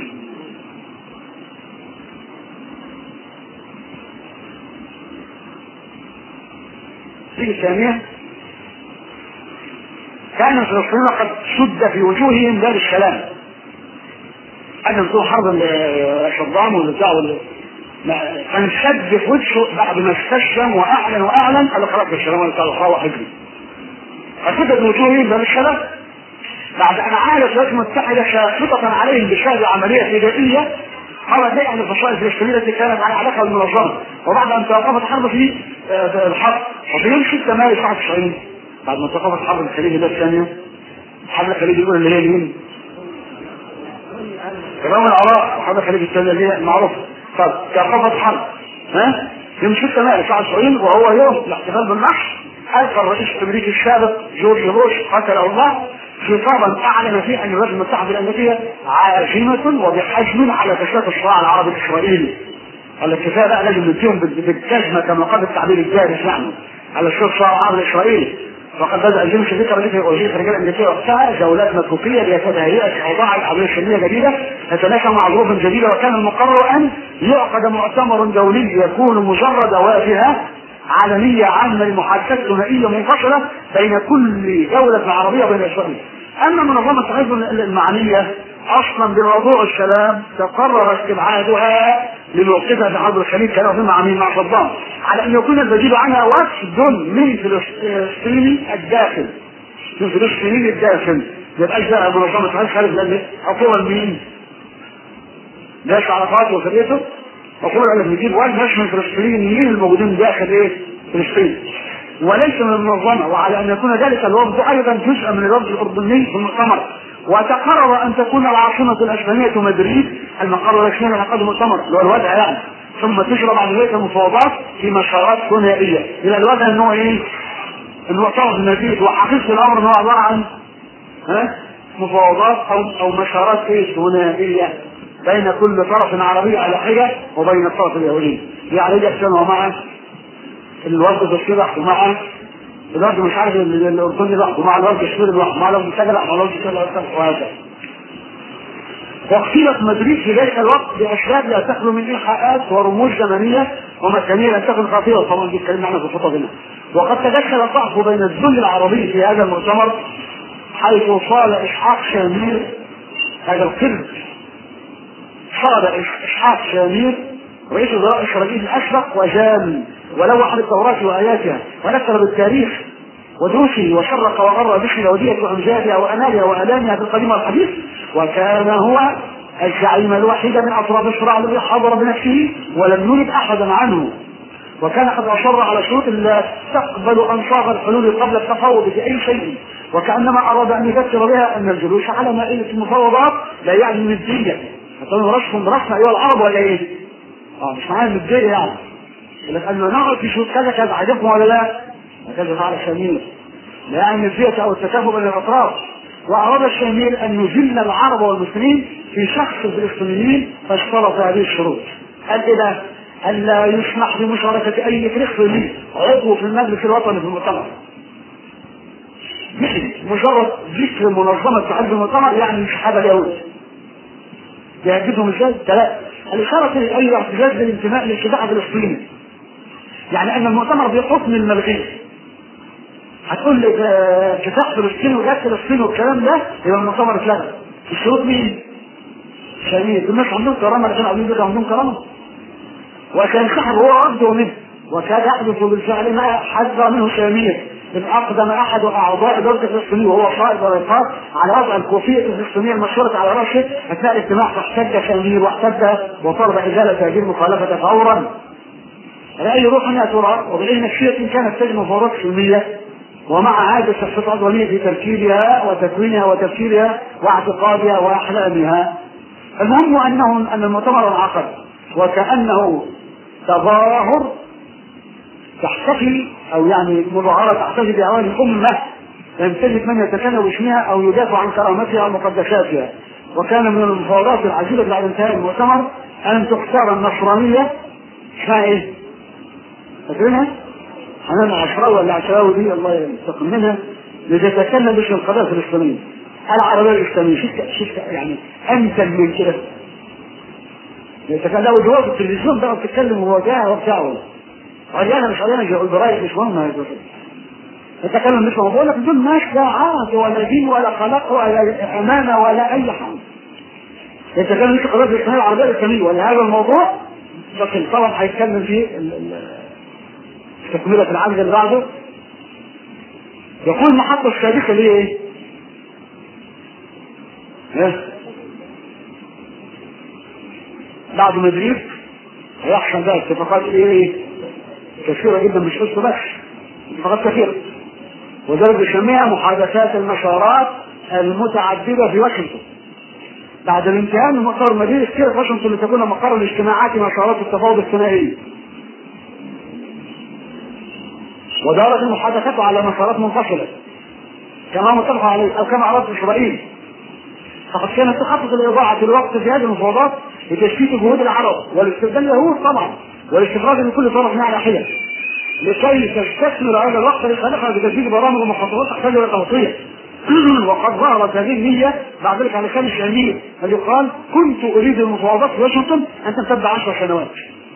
النتيجة الثانية كان الفلسطينيون قد شد في وجوههم باب السلام قبل نطول حرب صدام والبتاع كان شد في وجهه بعد ما استسلم واعلن واعلن قال خلاص السلام عليكم روح اجري فشد في وجوههم باب السلام بعد ان عادت الولايات المتحده شاخصه عليهم بسبب عمليه فدائيه قال ده يعني الفصائل الفلسطينيه التي كانت على علاقه بالمنظمه وبعد ان توقفت الحرب في آه، في الحرب وفي يوم 6 مايو 99 بعد ما توقفت حرب الخليج ده الثانيه الحرب الخليج الاولى اللي هي مين؟ امام العراق الحرب الخليج الثانيه اللي هي معروفه طب توقفت حرب ها يوم 6 مايو 99 وهو يوم الاحتفال بالنحر ألقى الرئيس الأمريكي السابق جورج بوش قتله الله خطابا أعلن فيه أن الولايات المتحدة الأمريكية عازمة وبحجم على تشكيل الصراع العربي الإسرائيلي. الاتفاق بقى لازم نديهم بالجزمة كما قال التعبير الجارح يعني على تشكيل الصراع العربي الإسرائيلي. وقد بدأ الجيش الامريكي الامريكي ووزير الخارجيه الامريكيه وقتها جولات مكوكيه لتهيئه اوضاع العربيه الشاميه جديده تتناسب مع ظروف جديده وكان المقرر ان يعقد مؤتمر دولي يكون مجرد واجهه عالمية عامة لمحادثات ثنائية منفصلة بين كل دولة عربية وبين إسرائيل. أما منظمة الحزب المعنية أصلا بموضوع السلام تقرر استبعادها لموقفها في حرب الخليج كانوا هم مع مين مع صدام على أن يكون البديل عنها وفد من فلسطيني الداخل من فلسطيني الداخل يبقى بقى منظمة الحزب خارج لأن أقوى مين؟ ناس عرفات وفريته وقول انك نجيب واحد مش من الفلسطينيين الموجودين داخل ايه؟ فلسطين. وليس من المنظمه وعلى ان يكون ذلك الوفد ايضا جزءا من الوفد الاردني في المؤتمر وتقرر ان تكون العاصمه الاسبانيه مدريد المقر الرسمي لعقد المؤتمر اللي هو الوضع يعني ثم تجرى بعد ذلك المفاوضات في مسارات ثنائيه الى الوضع ان هو ايه؟ المؤتمر المزيد وحقيقه الامر ان هو عباره عن ها مفاوضات او او مسارات ايه ثنائيه بين كل طرف عربي على حده وبين الطرف اليهودي يعني يحسن ومع الورد الصدح ومع الورد مش عارف الاردني لوحده ومع الورد السوري لوحده مع الورد السجل مع الورد السجل وهكذا واختيرت مدريد في ذلك الوقت باسباب لا تخلو من ايحاءات ورموز زمنيه ومكانيه لا تكن خطيره طبعا دي اتكلمنا عنها في الخطب هنا وقد تدخل الضعف بين الذل العربي في هذا المؤتمر حيث صال اسحاق شامير هذا القرد صاد اسحاق شامير رئيس وزراء اسرائيل الاسبق وجام ولوح بالتوراه واياتها ونكر بالتاريخ ودوسي وشرق وغر باسم الودية وامجادها وامالها والامها في القديم والحديث وكان هو الزعيم الوحيد من اطراف الصراع الذي حضر بنفسه ولم يرد احدا عنه وكان قد اصر على شروط لا تقبل انصاف الحلول قبل التفاوض في اي شيء وكانما اراد ان يذكر بها ان الجلوس على مائده المفاوضات لا يعني نديه هتقولوا راسكم براسنا ايها العرب ولا ايه؟ اه مش معايا نديه يعني لكن نقعد في شروط كذا كذا عجبكم ولا لا؟ هكذا فعل الشميل لا يعني النديه او التكافؤ بين الاطراف واراد الشميل ان يذل العرب والمسلمين في شخص الفلسطينيين فاشترط هذه الشروط قال كده الا يسمح بمشاركه اي فلسطيني عضو في المجلس الوطني في المؤتمر مثل مجرد ذكر منظمه تحدي المؤتمر يعني مش حاجه اليهود يهددهم ازاي؟ ثلاثه الاشاره الى اي اعتزاز بالانتماء للشجاعه الفلسطيني يعني ان المؤتمر بحكم الملغي هتقول لي كفاح فلسطين وجات فلسطين والكلام ده يبقى المؤتمر اتلغى الشروط مين؟ شديد الناس عندهم كرامه لكن عاوزين يبقى عندهم كرامه وسينسحب هو وفده منه وكان يحدث بالفعل ما حذر منه شامير إذ أقدم أحد أعضاء دولة الفلسطينية وهو قائد الرفاق على وضع الكوفية الفلسطينية المشهورة على رأسه أثناء الاجتماع فاحتج شامير واحتج وطلب إزالة هذه المخالفة فورا. رأي روح يا ترى وبأي نفسية كانت تجمع فورات سلمية ومع هذه الشخصيات العضوية في تركيبها وتكوينها وتفكيرها واعتقادها وأحلامها المهم أنهم أن المؤتمر انعقد وكأنه تظاهر تحتفي او يعني مظاهره تحتفي باعوان الامه لم تجد من يتكلم باسمها او يدافع عن كرامتها ومقدساتها وكان من المفاوضات العجيبه بعد انتهاء المؤتمر ان تختار النصرانيه اسمها ايه؟ فاكرينها؟ حنان عشراوي ولا عشراوي دي الله ينتقم منها لتتكلم باسم القضايا الفلسطينيه العربيه الاسلاميه شفت شفت يعني امثل من كده يتكلم جواب التلفزيون بقى بتتكلم وهو جاهه وبتاعه عريانه مش عريانه يقول برايك مش مهم يتكلم مش مهم بقول لك دول ما شجاعات ولا دين ولا خلق ولا امانه ولا اي حاجه يتكلم مش قضيه الاسلاميه العربيه الاسلاميه ولا هذا الموضوع لكن طبعا هيتكلم في تكمله العدد اللي بعده يقول المحطه السادسه ليه ايه؟ ايه؟ بعد مدريد هيحصل بقى اتفاقات ايه كثيرة جدا مش قصة بس اتفاقات كثيرة وذلك بيسميها محادثات المسارات المتعددة في واشنطن بعد الانتهاء من مقر مدينة كير واشنطن لتكون مقر الاجتماعات مسارات التفاوض الثنائية ودارت المحادثات على مسارات منفصلة كما متفق عليه او كما اراد اسرائيل فقد كانت تخطط الاضاعه الوقت في هذه المفاوضات لتشتيت جهود العرب والاستخدام اليهود طبعا والاستخراج من كل طرف على حده لكي تستثمر هذا الوقت لخلقها بتجديد برامج ومخططات تحتاج الى توصيه وقد ظهرت هذه النية بعد ذلك على لسان الشامية الذي قال كنت أريد المفاوضات في واشنطن أن تمتد عشر سنوات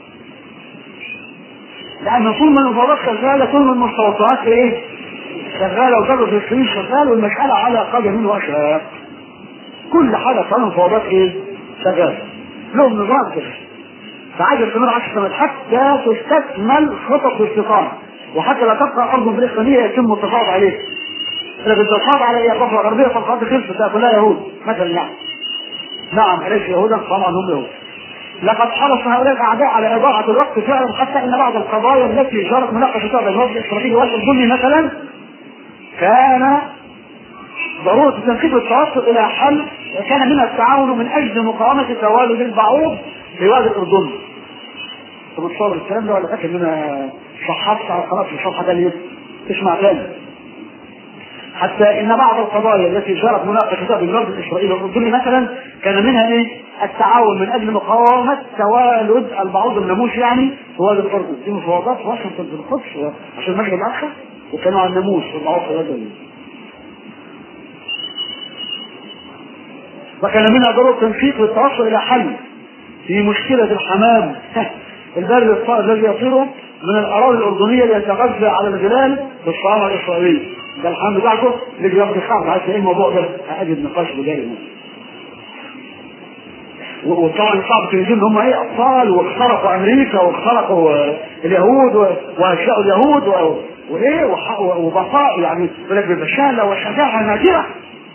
لأن طول ما المفاوضات شغالة طول ما المستوطنات إيه؟ شغالة وجبل فلسطين شغال والمسألة على قدم وشاق كل حاجة صار المفاوضات إيه؟ شغالة لهم نظام كده فعاد يستمر 10 سنوات حتى تستكمل خطط الاستقامة وحتى لا تبقى أرض فلسطينية يتم التفاوض عليها إذا بالتفاوض على هي ضفة غربية فالقاضي خلصت كلها يهود مثلا يعني نعم أليس يهودا طبعا هم يهود لقد حرص هؤلاء الاعداء على اضاعه الوقت فعلا حتى ان بعض القضايا التي جرت مناقشتها بين الوفد الاسرائيلي والاردني مثلا كان ضروره تنفيذ التوصل الى حل كان منها التعاون من اجل مقاومه توالد البعوض في وادي الاردن. طب تصور الكلام ده ولا فاكر ان انا صححت على قناه الصفحه ده ليه؟ تسمع تاني. حتى ان بعض القضايا التي جرت مناقشتها بين الوفد الاسرائيلي والاردني مثلا كان منها ايه؟ التعاون من اجل مقاومه توالد البعوض الناموس يعني في وادي الاردن دي مفاوضات في واشنطن في القدس عشان المسجد الاقصى وكانوا على الناموس والبعوض في وادي وكان منها ضروره تنسيق للتوصل الى حل في مشكله الحمام البرد الطائر الذي يطير من الاراضي الاردنيه ليتغذى على الجبال بالطعام الاسرائيلي ده الحمام بتاعكم اللي بياخد الصعب عايز ايه الموضوع ده اجد نقاش بداري وطبعا صعب تنزل هم ايه اطفال واخترقوا امريكا واخترقوا اليهود واشياء اليهود وايه وبقاء يعني يقول لك ببشاله وشجاعه نادره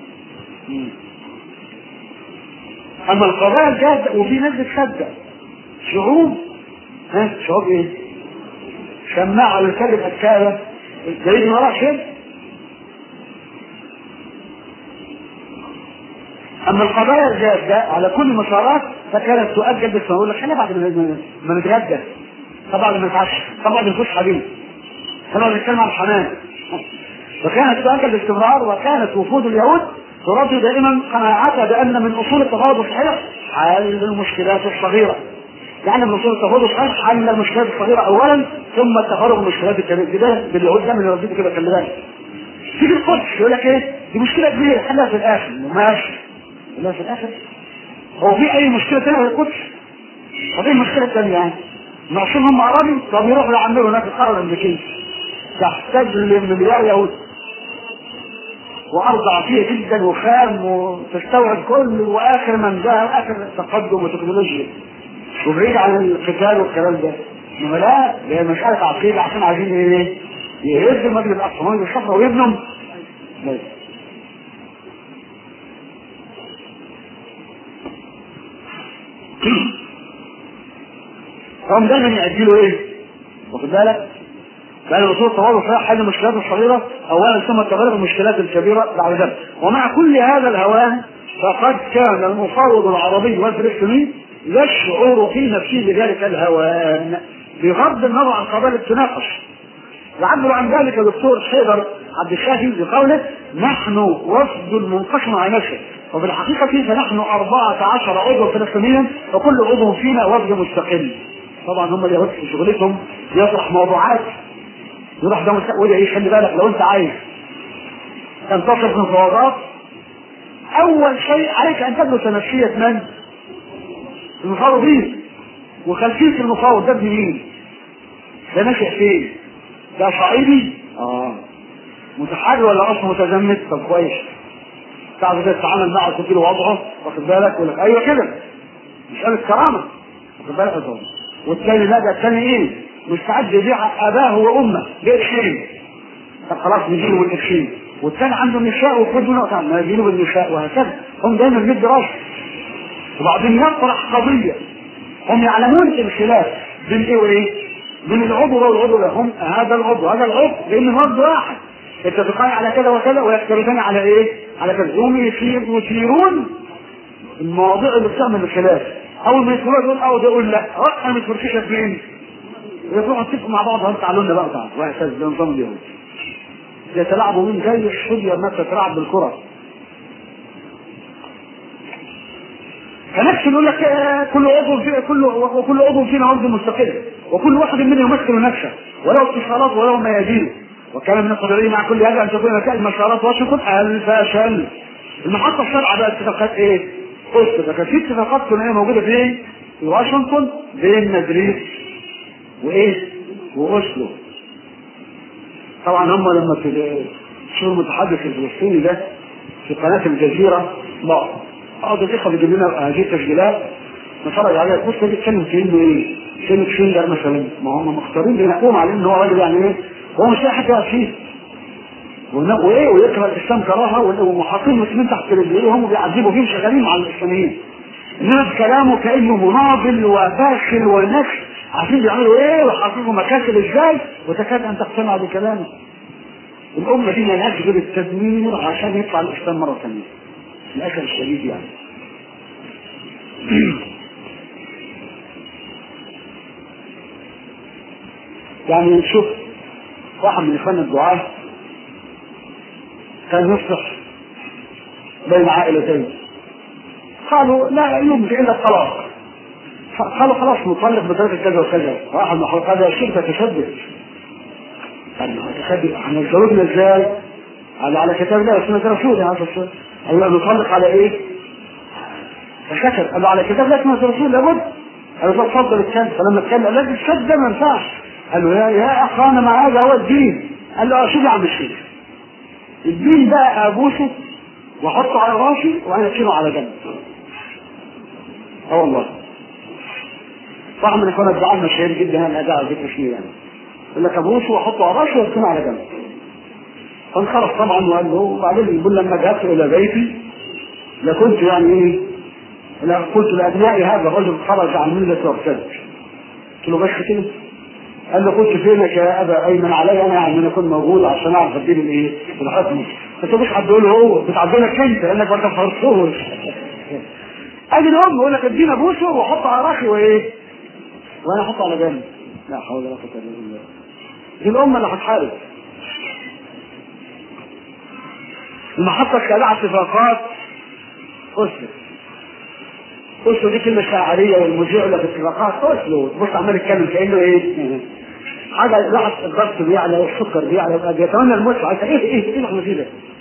اما القضايا الجاده وفي ناس بتصدق شعوب ها شعوب ايه؟ سماعه للكلب الكاله الجريد ما راح فين؟ اما القضايا الجاده على كل المسارات فكانت تؤجل بس اقول لك خلينا بعد ما نتغدى طبعا ما نتعشى طبعا نخش حبيب طبعا نتكلم عن الحنان وكانت تؤجل باستمرار وكانت وفود اليهود ترد دائما قناعتها بان من اصول التفاوض الصحيح حل المشكلات الصغيره يعني من اصول التفاوض الصحيح حل المشكلات الصغيره اولا ثم التفرغ المشكلات الكبيره ده باليهود ده من يردده كده خلي بالك تيجي القدس يقول لك ايه دي مشكله كبيره حلها في الاخر ماشي لا في الاخر هو في اي مشكله ثانيه في القدس؟ طب ايه المشكله الثانيه يعني؟ ناقصين هم اراضي طب يروحوا يعملوا هناك القاره الامريكيه تحتاج لمليار يهود وارض عافيه جدا وخام وتستوعب كل واخر من جاء اخر تقدم وتكنولوجيا وبعيد عن القتال والكلام ده انما لا هي مساله عقيده عشان عايزين ايه؟ يهز المسجد الاقصى الصفراء ويبنوا هم دايما يأجلوا ايه؟ واخد بالك؟ لأن الوصول التواضع فيها حل المشكلات الصغيرة أولا ثم تغير المشكلات الكبيرة بعد ذلك ومع كل هذا الهوان فقد كان المفاوض العربي والفلسطيني يشعر في نفسه بذلك الهوان بغض النظر عن قضايا التناقش يعبر عن ذلك الدكتور حيدر عبد الشافي بقوله نحن وفد منقسم على نفسه وفي الحقيقة فنحن 14 عضو فلسطينيا وكل عضو فينا وفد مستقل طبعا هم اليهود في شغلتهم يطرح موضوعات يروح ده وده ايه خلي بالك لو انت عايز تنتصر في المفاوضات اول شيء عليك ان تدرس نفسية من؟ المفاوضين وخلفية المفاوض ده ابن مين؟ ده نشأ فين؟ ده صعيدي؟ اه متحرر ولا اصلا متزمت؟ طب كويس تعرف ازاي تتعامل معه تديله وضعه واخد بالك يقول لك ايوه كده مسألة كرامة واخد بالك يا طبعا والتاني لا ده التاني ايه؟ مستعد يبيع اباه وامه بقرشين طب خلاص نديله بالقرشين والتاني عنده نساء وخد منه طب ما نديله بالنساء وهكذا هم دايما بيدي راسه وبعدين يطرح قضيه هم يعلمون الخلاف بين ايه وايه؟ بين العضو ده والعضو ده هم هذا العضو هذا العضو لان مرض واحد يتفقان على كذا وكذا ويختلفان على ايه؟ على كذا هم يثير- يثيرون المواضيع اللي بتعمل الخلاف اول ما يدخلوا يقول اه ده يقول لا اه انا مش مركزه فين؟ يروحوا يتفقوا مع بعض هم تعالوا لنا بقى تعالوا وهكذا ده نظام اليهود يتلاعبوا من زي الصبيه ما تتلاعب بالكره فنفس يقول لك آه، كل عضو في كل وكل عضو فينا عضو مستقل وكل واحد منا يمثل نفسه وله اتصالات وله ميادين وكان من القدرين مع كل هذا ان تكون نتائج مشارات واشنطن الفشل المحطه السابعه بقى اتفاقات ايه؟ قلت كان في اتفاقات ثنائيه موجوده فين؟ في واشنطن بين مدريد وايه؟ واوسلو طبعا هم لما في شو المتحدث الفلسطيني ده في قناه الجزيره لا اقعد الاخوه بيجيب لنا هذه التسجيلات نتفرج عليها بص ده بيتكلم في انه ايه؟ كلمه شندر مثلا ما هم مختارين بينقوم عليه ان هو راجل يعني ايه؟ هو مش لاقي حاجه فيه وإنه- وايه ويكره الاسلام كراهه وحاطين المسلمين تحت رجليه هم بيعذبوا فيه شغالين مع الاسلاميين انما بكلامه كانه مناضل وفاشل ونكس عارفين بيعملوا ايه وحاطين مكاسب ازاي وتكاد ان تقتنع بكلامه الامه دي ملهاش غير التدمير عشان يطلع الاسلام مره ثانيه للاسف الشديد يعني يعني نشوف واحد من اخوان الدعاة كان يصلح بين عائلتين قالوا لا يمكن الا الطلاق قالوا خلاص نطلق بطريقه كذا وكذا واحد من هذا الشركه تشدد قال تشدد احنا اتزوجنا ازاي؟ قال على كتاب الله وسنه رسوله عليه الصلاه والسلام قال له نطلق على ايه؟ فسكت قال له على كتاب الله وسنه رسوله لابد قال له اتفضل اتكلم فلما اتكلم قال له الشد ده ما ينفعش قال له يا يا اخوانا ما هذا هو الدين قال له اه شوف يا عم الشيخ الدين ده ابوسه واحطه على راسي وانا اشيله على جنب اه والله واحد من اخواننا الدعاء مشهور جدا انا دعاء ذكر اسمه يعني يقول لك ابوسه واحطه على راسي واركنه على جنب فانخرط طبعا وقال له وبعدين يقول لما ذهبت الى بيتي لكنت يعني ايه لا قلت لابنائي هذا الرجل خرج عن مله وارتد قلت له بس كده قال له كنت فينك يا ابا ايمن علي انا يعني ان اكون موجود عشان اعرف اديله الايه؟ الحكم انت مش هتقول له هو بتعدلك انت لانك ما تفرطوش اجي الام يقول لك ادينا بوسه واحطه على راسي وايه؟ وانا احطه على جنب لا حول ولا قوه الا بالله دي الامه اللي هتحارب المحطه السابعه اتفاقات اسلو اسلو دي كلمه شاعريه والمذيع يقول لك اتفاقات اسلو بص عمال يتكلم كانه ايه؟ حاجه لاحظ الضغط بيعلى والسكر بيعلى يبقى بيتمنى الموت عايز ايه ايه ايه اللي احنا فيه ده؟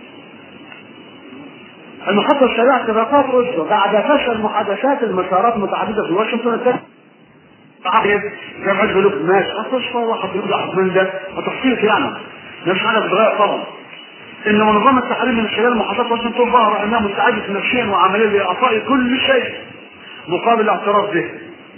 المحطة السابعة اتفاقات أوسلو بعد فشل محادثات المسارات متعددة في واشنطن الثانية صحيح زي ما يقول لك ماشي هتصفى واحد يرجع من ده وتحقيق يعني مش حاجة بتغير طبعا إن منظمة التحرير من خلال محاضرات واشنطن ظهر أنها مستعدة نفسيا وعمليا لإعطاء كل شيء مقابل الاعتراف به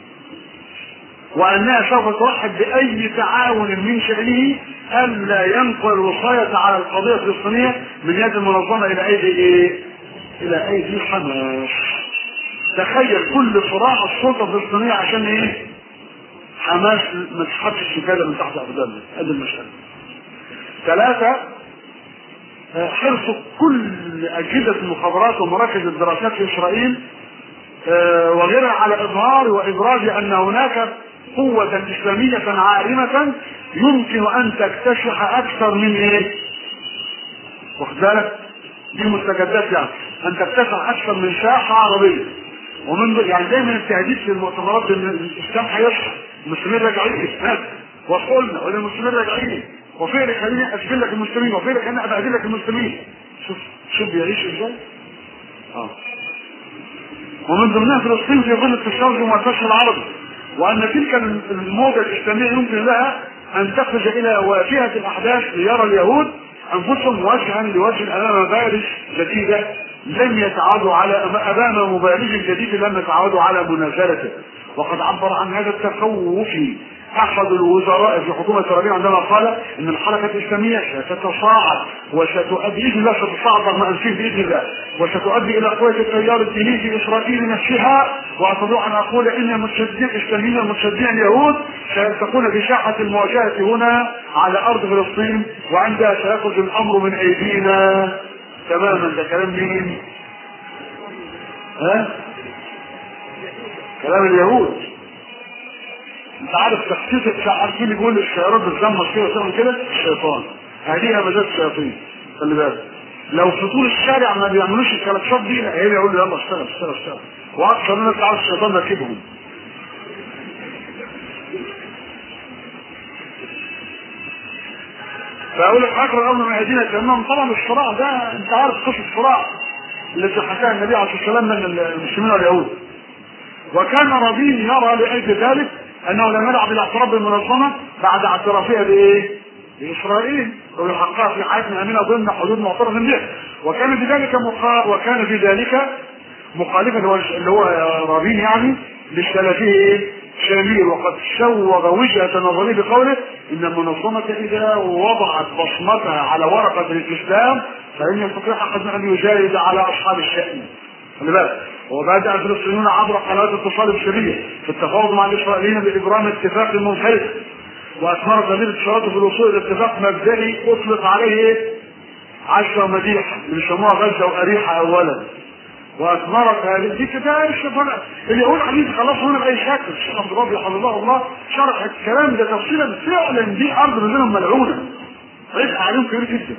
وأنها سوف توحد بأي تعاون من شأنه ألا ينقل الوصاية على القضية الفلسطينية من يد المنظمة إلى أيدي إيه؟ إلى أيدي حماس. تخيل كل صراع السلطة الفلسطينية عشان إيه؟ حماس ما تسحبش الشكالة من تحت أقدامنا، هذه المسألة. ثلاثة آه، حرص كل أجهزة المخابرات ومراكز الدراسات في إسرائيل آه، وغيرها على إظهار وإبراز أن هناك قوة إسلامية عارمة يمكن أن تكتشف أكثر من إيه؟ واخد بالك؟ دي مستجدات يعني أن تكتشف أكثر من ساحة عربية ومن يعني دايما التهديد في المؤتمرات ان الاسلام هيصحى المسلمين راجعين ها وقلنا ولا المسلمين راجعين وفين خليني اسفل لك المسلمين وفين خليني ابهدل لك المسلمين شوف شوف بيعيش ازاي اه ومن ضمنها فلسطين في ظل التشرذم والفشل العربي وان تلك الموجه الاسلاميه يمكن لها ان تخرج الى واجهه الاحداث ليرى اليهود انفسهم وجها لوجه امام مبارز جديده لم يتعودوا على امام مبارز جديد لم يتعودوا على منازلته وقد عبر عن هذا التخوف احد الوزراء في حكومه اسرائيل عندما قال ان الحركه الاسلاميه ستتصاعد وستؤدي باذن الله ستتصاعد رغم انفين باذن الله وستؤدي الى قوه التيار الديني في اسرائيل نفسها واستطيع ان اقول ان المتشددين الاسلاميين المتشددين اليهود سيلتقون في ساحه المواجهه هنا على ارض فلسطين وعندها سيخرج الامر من ايدينا تماما ده كلام مين؟ ها؟ كلام اليهود انت عارف تخطيط عارفين يقول الشيارات بتزمر كده وتعمل كده الشيطان هذه همزات الشياطين خلي بالك لو في طول الشارع ما بيعملوش الكلاكسات دي لا هي يقول له يلا اشتغل اشتغل اشتغل واكثر الناس تعرف الشيطان راكبهم فاقول لك اخر الامر من ايدينا تمام طبعا الصراع ده انت عارف قصه الصراع التي حكاها النبي عليه الصلاه والسلام من المسلمين واليهود وكان ربيع يرى لاجل ذلك انه لم يلعب بالاعتراف بالمنظمه بعد اعترافها بايه؟ باسرائيل وبحقها في حياتنا امنه ضمن حدود معترف بها وكان بذلك مخا... وكان بذلك مخالفا اللي هو رابين يعني للسلفيه شامير وقد سوغ وجهه نظري بقوله ان المنظمه اذا وضعت بصمتها على ورقه الاسلام فان يستطيع احد ان يجاهد على اصحاب الشأن خلي بالك وبدأ الفلسطينيون عبر قنوات الاتصال البشرية في التفاوض مع الإسرائيليين بإبرام اتفاق منفرد وأثمرت هذه الاتصالات في الوصول إلى اتفاق مبدئي أطلق عليه عشرة مديحة اللي بيسموها غزة وأريحة أولا وأثمرت هذه دي كده اليهود عايزين يخلصوا هنا بأي شكل الشيخ عبد الرب حفظه الله شرح الكلام ده تفصيلا فعلا دي أرض منهم ملعونة عيب عليهم كبير جدا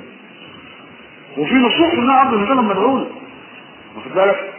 وفي نصوص انها ارض منهم ملعونة واخد بالك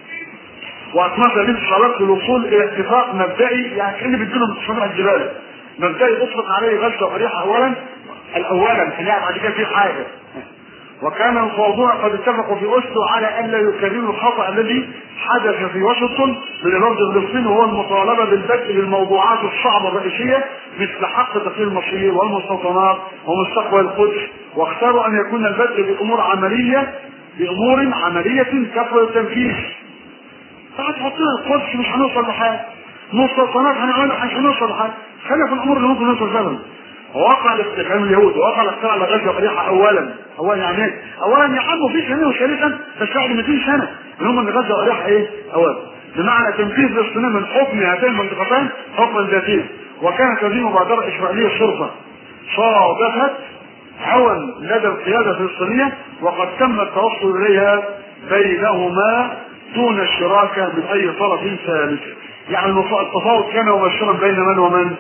واثمرت هذه الاتصالات في الوصول الى اتفاق مبدئي يعني كان بيديلهم تصنيع الجبال مبدئي اطلق عليه غزه واريحه اولا الاولا يعني بعد كده في حاجه وكان المفاوضون قد اتفقوا في اوسلو على ان لا يكرروا الخطا الذي حدث في واشنطن من الارض الفلسطيني وهو المطالبه بالبدء بالموضوعات الصعبه الرئيسيه مثل حق تقرير المصير والمستوطنات ومستقبل القدس واختاروا ان يكون البدء بامور عمليه بامور عمليه كفر التنفيذ فقد حطينا القدس مش هنوصل لحاجه مستوطنات هنعملها مش هنوصل لحاجه خلينا في الامور اللي ممكن نوصل لها وقع الاستخدام اليهود وقع الاختراع على غزه وقريحه اولا اولا يعني ايه؟ اولا يا عم في سنه وثالثا بس بعد 200 سنه ان هم ان غزه وقريحه ايه؟ اولا بمعنى تنفيذ فلسطين من حكم هاتين المنطقتين حكما ذاتيا وكانت هذه مبادره اسرائيليه صرفه صادفت هوى لدى القياده الفلسطينيه وقد تم التوصل اليها بينهما دون الشراكه من اي طرف ثالث يعني التفاوض كان مباشرا بين من ومن؟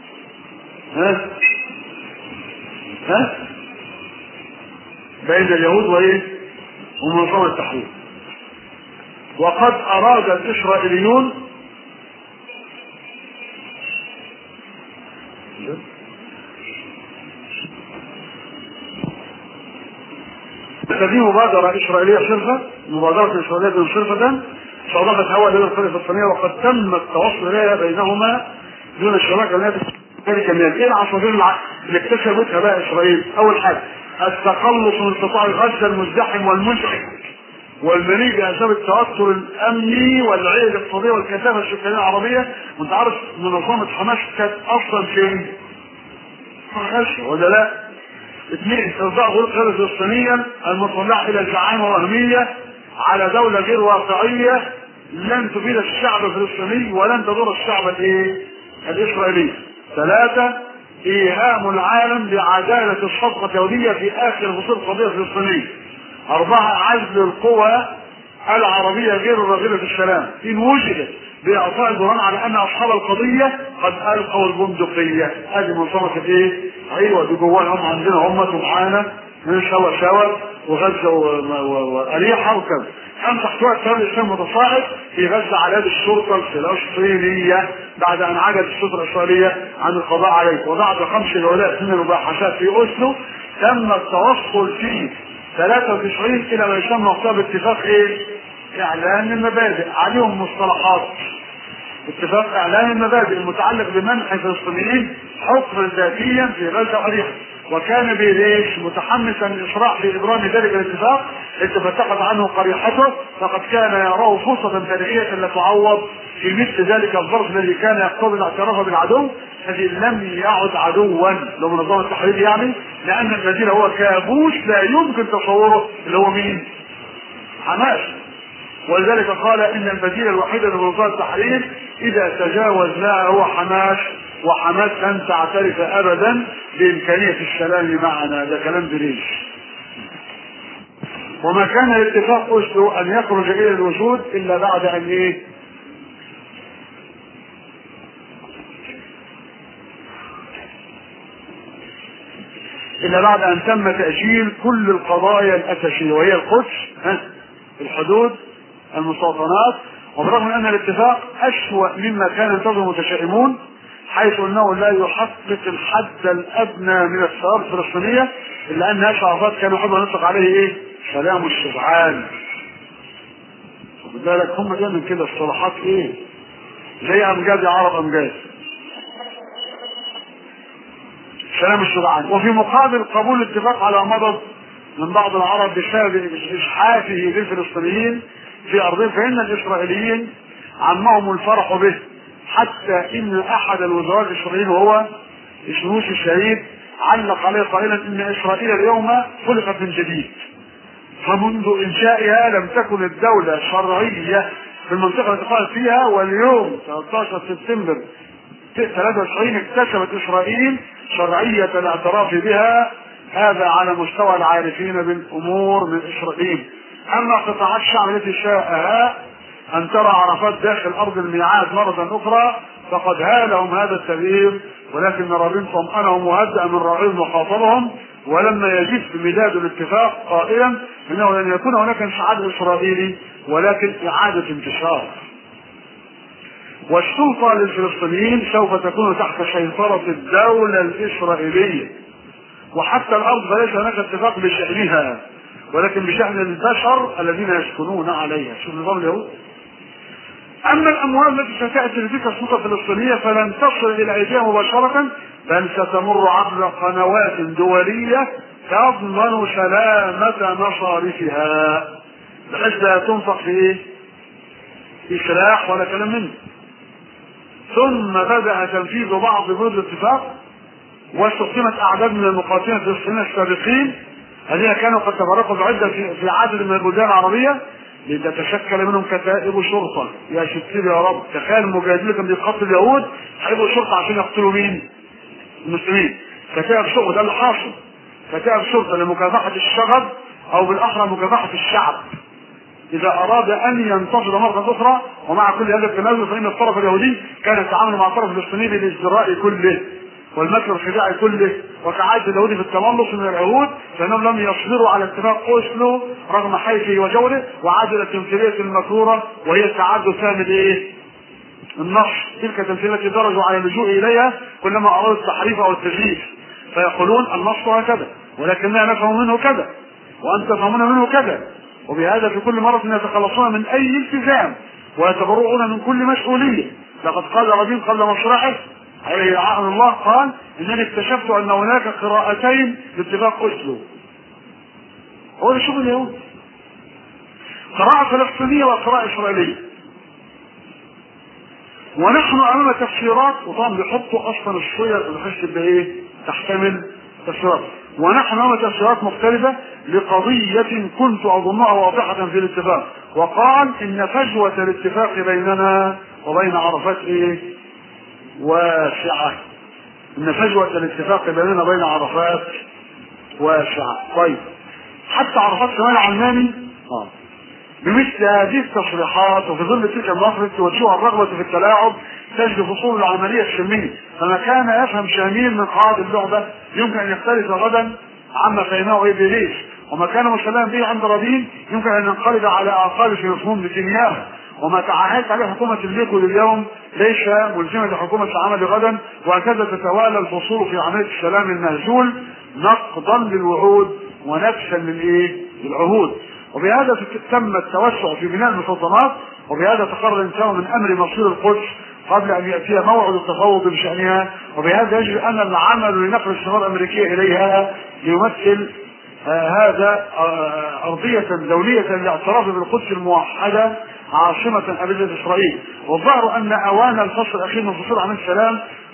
ها؟ ها؟ بين اليهود وايه؟ ومنظمة التحرير. وقد أراد الإسرائيليون هذه مبادرة إسرائيلية صرفة مبادرة إسرائيلية صرفة استضافت هوى لدى القرية الفلسطينية وقد تم التوصل إليها بينهما دون الشراكة التي ذلك من ايه العناصر اللي اكتسبتها بقى اسرائيل؟ اول حاجه التخلص من قطاع غزه المزدحم والمزعج والمليء باسباب التوتر الامني والعية الاقتصاديه والكثافه السكانيه العربيه وانت عارف منظمه حماس كانت اصلا فين؟ غزه ولا لا؟ اثنين ارضاء غرب غير فلسطينيا المطلع الى زعامه وهميه على دوله غير واقعيه لن تفيد الشعب الفلسطيني ولن تضر الشعب الايه؟ الاسرائيلي. ثلاثة إيهام العالم بعدالة الصفقة الدولية في آخر فصول القضية الفلسطينية. أربعة عزل القوى العربية غير الراغبة في السلام إن وجدت بإعطاء البرهان على أن أصحاب القضية قد ألقوا البندقية. هذه منظمة إيه؟ أيوه دي جواها هم عندنا هم معانا سوا سوا وغزة وأريحة وكذا. كان تحتوى التيار الاسلامي المتصاعد في غزه على يد الشرطه الفلسطينيه بعد ان عجزت السلطه الاسرائيليه عن القضاء عليه وبعد خمس جولات من المباحثات في اوسلو تم التوصل في 93 الى ما يسمى باتفاق ايه؟ اعلان المبادئ عليهم مصطلحات اتفاق اعلان المبادئ المتعلق بمنح الفلسطينيين حكما ذاتيا في غزه واريحا وكان بليش متحمسا لإشراح في إبرام ذلك الاتفاق إذ فتحت عنه قريحته فقد كان يراه فرصة تاريخية لا تعوض في مثل ذلك الظرف الذي كان يقتضي الاعتراف بالعدو الذي لم يعد عدوا لو منظمة التحرير يعني لأن الذين هو كابوس لا يمكن تصوره اللي هو مين؟ حماس ولذلك قال ان البديل الوحيد لمنظمة التحرير اذا تجاوزناها هو حماس وحماس لن تعترف ابدا بامكانية السلام معنا ده كلام دريش وما كان الاتفاق اسلو ان يخرج الى الوجود الا بعد ان ايه الا بعد ان تم تاجيل كل القضايا الاساسيه وهي القدس ها الحدود المستوطنات وبرغم من ان الاتفاق اسوا مما كان ينتظر المتشائمون حيث انه لا يحقق الحد الادنى من الثواب الفلسطينيه الا ان هاشم عرفات كان يحب ان يطلق عليه ايه؟ سلام الشبعان. خد بالك هم دايما كده الصلاحات ايه؟ زي امجاد يا عرب امجاد. سلام الشبعان وفي مقابل قبول الاتفاق على مضض من بعض العرب بسبب اشحافه للفلسطينيين في ارضهم فان الاسرائيليين عمهم الفرح به حتى ان احد الوزراء الاسرائيليين وهو اسموس الشهيد علق عليه قائلا ان اسرائيل اليوم خلقت من جديد فمنذ انشائها لم تكن الدوله شرعيه في المنطقه التي قامت فيها واليوم 13 سبتمبر 93 اكتسبت اسرائيل شرعيه الاعتراف بها هذا على مستوى العارفين بالامور من اسرائيل اما قطاعات الشعب التي شاءها ان ترى عرفات داخل ارض الميعاد مره اخرى فقد هالهم هذا التغيير ولكن رابين طمأنهم وهدأ من راعيهم وخاطبهم ولما يجد مداد الاتفاق قائلا انه لن يكون هناك انسحاب اسرائيلي ولكن اعاده انتشار والسلطه للفلسطينيين سوف تكون تحت سيطره الدوله الاسرائيليه وحتى الارض فليس هناك اتفاق بشانها ولكن بشان البشر الذين يسكنون عليها شوف نظام اليهود اما الاموال التي ستاتي لتلك السلطه الفلسطينيه فلن تصل الى ايديها مباشره بل ستمر عبر قنوات دوليه تضمن سلامه مصارفها بحيث لا تنفق في ايه؟ في سلاح ولا كلام منه ثم بدا تنفيذ بعض بنود الاتفاق واستخدمت اعداد من المقاتلين الفلسطينيين السابقين الذين كانوا قد تفرقوا بعده في, في عدد من البلدان العربيه لتتشكل منهم كتائب شرطه يا ستير يا رب تخيل المجاهدين اللي كانوا بيقتلوا اليهود هيبقوا شرطه عشان يقتلوا مين؟ المسلمين كتائب شرطه ده اللي حاصل كتائب شرطه لمكافحه الشغب او بالاحرى مكافحه الشعب اذا اراد ان ينتفض مره اخرى ومع كل هذا التنازل فان الطرف اليهودي كان يتعامل مع الطرف الفلسطيني بالازدراء كله والمكر الخداعي كله وكعادة اليهود في التملص من اليهود فانهم لم يصبروا على اتفاق اوسلو رغم حيفه وجوره وعادوا الى التمثيليه المكروره وهي التعدد ثاني الايه؟ النص تلك التمثيليه التي درجوا على اللجوء اليها كلما ارادوا التحريف او التزييف فيقولون النص هكذا ولكننا نفهم منه كذا وانت تفهمون منه كذا وبهذا في كل مرة يتخلصون من أي التزام ويتبرؤون من كل مسؤولية لقد قال ربيع قبل مشرعه عليه لعنه الله قال انني اكتشفت ان هناك قراءتين لاتفاق اسلو هو ده شغل اليهود قراءة فلسطينية وقراءة إسرائيلية ونحن أمام تفسيرات وطبعا بيحطوا أصلا الصيغ بحيث تبقى إيه تحتمل تفسيرات ونحن أمام تفسيرات مختلفة لقضية كنت أظنها واضحة في الاتفاق وقال إن فجوة الاتفاق بيننا وبين عرفات إيه واسعة إن فجوة الاتفاق بيننا وبين عرفات واسعة طيب حتى عرفات كمان علماني آه. بمثل هذه التصريحات وفي ظل تلك المواقف توجهها الرغبة في التلاعب تجد فصول العملية السلمية فما كان يفهم شاميل من قواعد اللعبة يمكن أن يختلف غدا عما فهمه إبليس وما كان مسلما به عند ربيع يمكن أن ينقلب على أعقاب في مفهوم نتنياهو وما تعهدت عليه حكومة الليكو لليوم ليس ملزمة لحكومة العمل غدا وهكذا تتوالى الفصول في عملية السلام المهزول نقضا للوعود ونفسا للايه؟ للعهود وبهذا تم التوسع في بناء المستوطنات وبهذا تقرر الانتهاء من امر مصير القدس قبل ان ياتي موعد التفاوض بشانها وبهذا يجب ان العمل لنقل السفاره الامريكيه اليها ليمثل آه هذا آه ارضيه دوليه للاعتراف بالقدس الموحده عاصمة أبدية إسرائيل والظاهر أن أوان الفصل الأخير من فصول عن السلام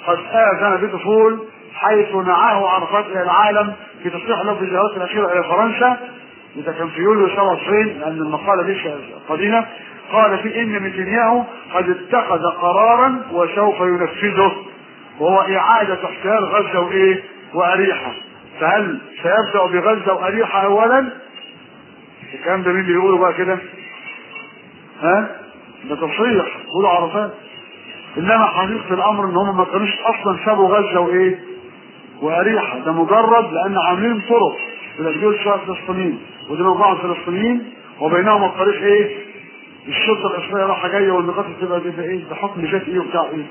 قد آذن بدخول حيث نعاه عرفات إلى العالم في تصريح له في الجولات الأخيرة إلى فرنسا إذا كان في يوليو 27 لأن المقالة دي قديمة قال في إن نتنياهو قد اتخذ قرارا وسوف ينفذه وهو إعادة احتلال غزة وإيه وأريحة فهل سيبدأ بغزة وأريحة أولا الكلام ده مين بيقوله بقى كده ها ده تصريح يقولوا عرفات انما حقيقه الامر ان هم ما كانوش اصلا سابوا غزه وايه واريحه ده مجرد لان عاملين طرق لتسجيل شويه فلسطينيين ودي مجموعه فلسطينيين وبينهم الطريق ايه الشرطه الاسرائيليه رايحه جايه والنقاط تبقى دي ايه بحكم جات ايه وبتاع ايه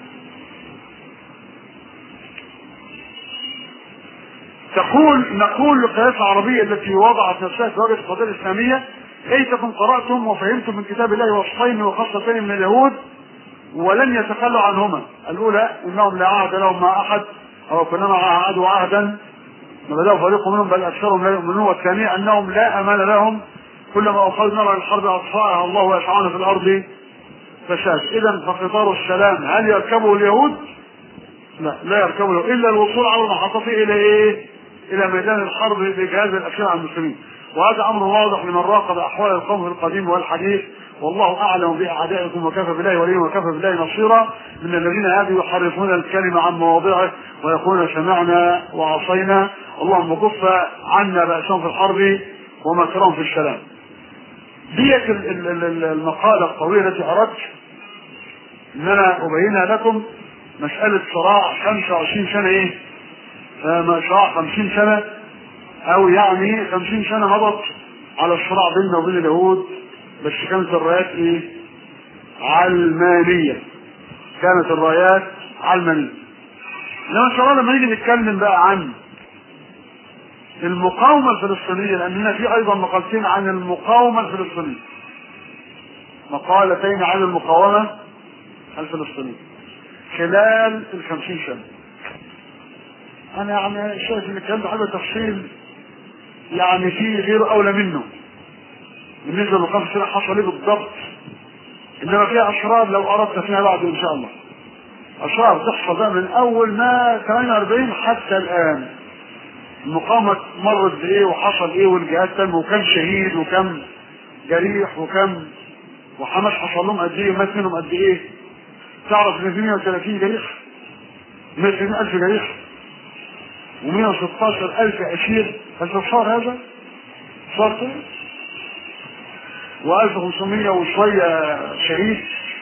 تقول نقول للقيادة العربية التي وضعت نفسها في وجه القضية الإسلامية ليتكم قرأتم وفهمتم من كتاب الله وصفين وخاصتين من اليهود ولن يتخلوا عنهما الأولى أنهم لا عهد لهم مع أحد أو كلما عاهدوا عهدا بدأوا فريق منهم بل أكثرهم لا يؤمنون والثانية أنهم لا أمان لهم كلما أوقدوا نار الحرب أطفاها الله ويسعون في الأرض فساد إذا فقطار السلام هل يركبه اليهود؟ لا لا يركبه إلا الوصول على المحطة إلى إيه؟ إلى ميدان الحرب بجهاز الأسير على المسلمين وهذا أمر واضح لمن راقب أحوال القوم في القديم والحديث والله أعلم بأعدائكم وكفى بالله وليا وكفى بالله نصيرا من الذين هذه يحرفون الكلمة عن مواضعه ويقولون سمعنا وعصينا اللهم كف عنا بأسهم في الحرب ومكرهم في السلام ديت المقالة الطويلة التي أردت أن أنا أبينها لكم مسألة صراع 25 سنة إيه؟ صراع 50 سنة أو يعني 50 سنة مضت على الصراع بيننا وبين اليهود بس كانت الرايات إيه؟ علمانية كانت الرايات علمانية إنما إن شاء الله لما نيجي نتكلم بقى عن المقاومة الفلسطينية لأن هنا في أيضا مقالتين عن المقاومة الفلسطينية مقالتين عن المقاومة الفلسطينية خلال الخمسين سنة أنا يعني شايف إن الكلام ده حاجة تفصيل يعني في غير أولى منه بالنسبة للمقاومة الفلسطينية حصل إيه بالضبط إنما فيها أسرار لو أردت فيها بعد إن شاء الله أسرار تحصل بقى من أول ما 48 حتى الآن المقاومة مرت بإيه وحصل إيه والجهاد تم وكم شهيد وكم جريح وكم وحماس حصل لهم قد إيه ومات منهم قد إيه تعرف إن في 130 جريح 130 ألف جريح و116 ألف أسير هل صار هذا؟ صار كده؟ و1500 وشوية شهيد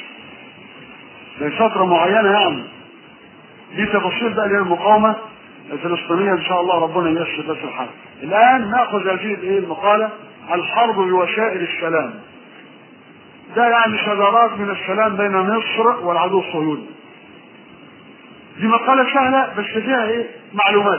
لفترة معينة يعني دي تفاصيل بقى للمقاومة الفلسطينية إن شاء الله ربنا ييسر بس الحال. الآن نأخذ هذه الإيه المقالة الحرب بوسائل السلام. ده يعني شذرات من السلام بين مصر والعدو الصهيوني. دي مقالة سهلة بس فيها إيه؟ معلومات.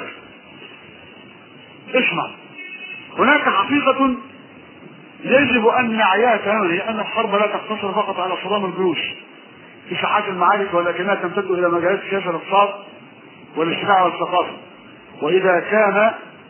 اسمع. هناك حقيقة يجب أن نعيها تماما هي أن الحرب لا تقتصر فقط على صدام الجيوش في ساحات المعارك ولكنها تمتد إلى مجالات السياسة الاقتصاد والاجتماع والثقافة وإذا كان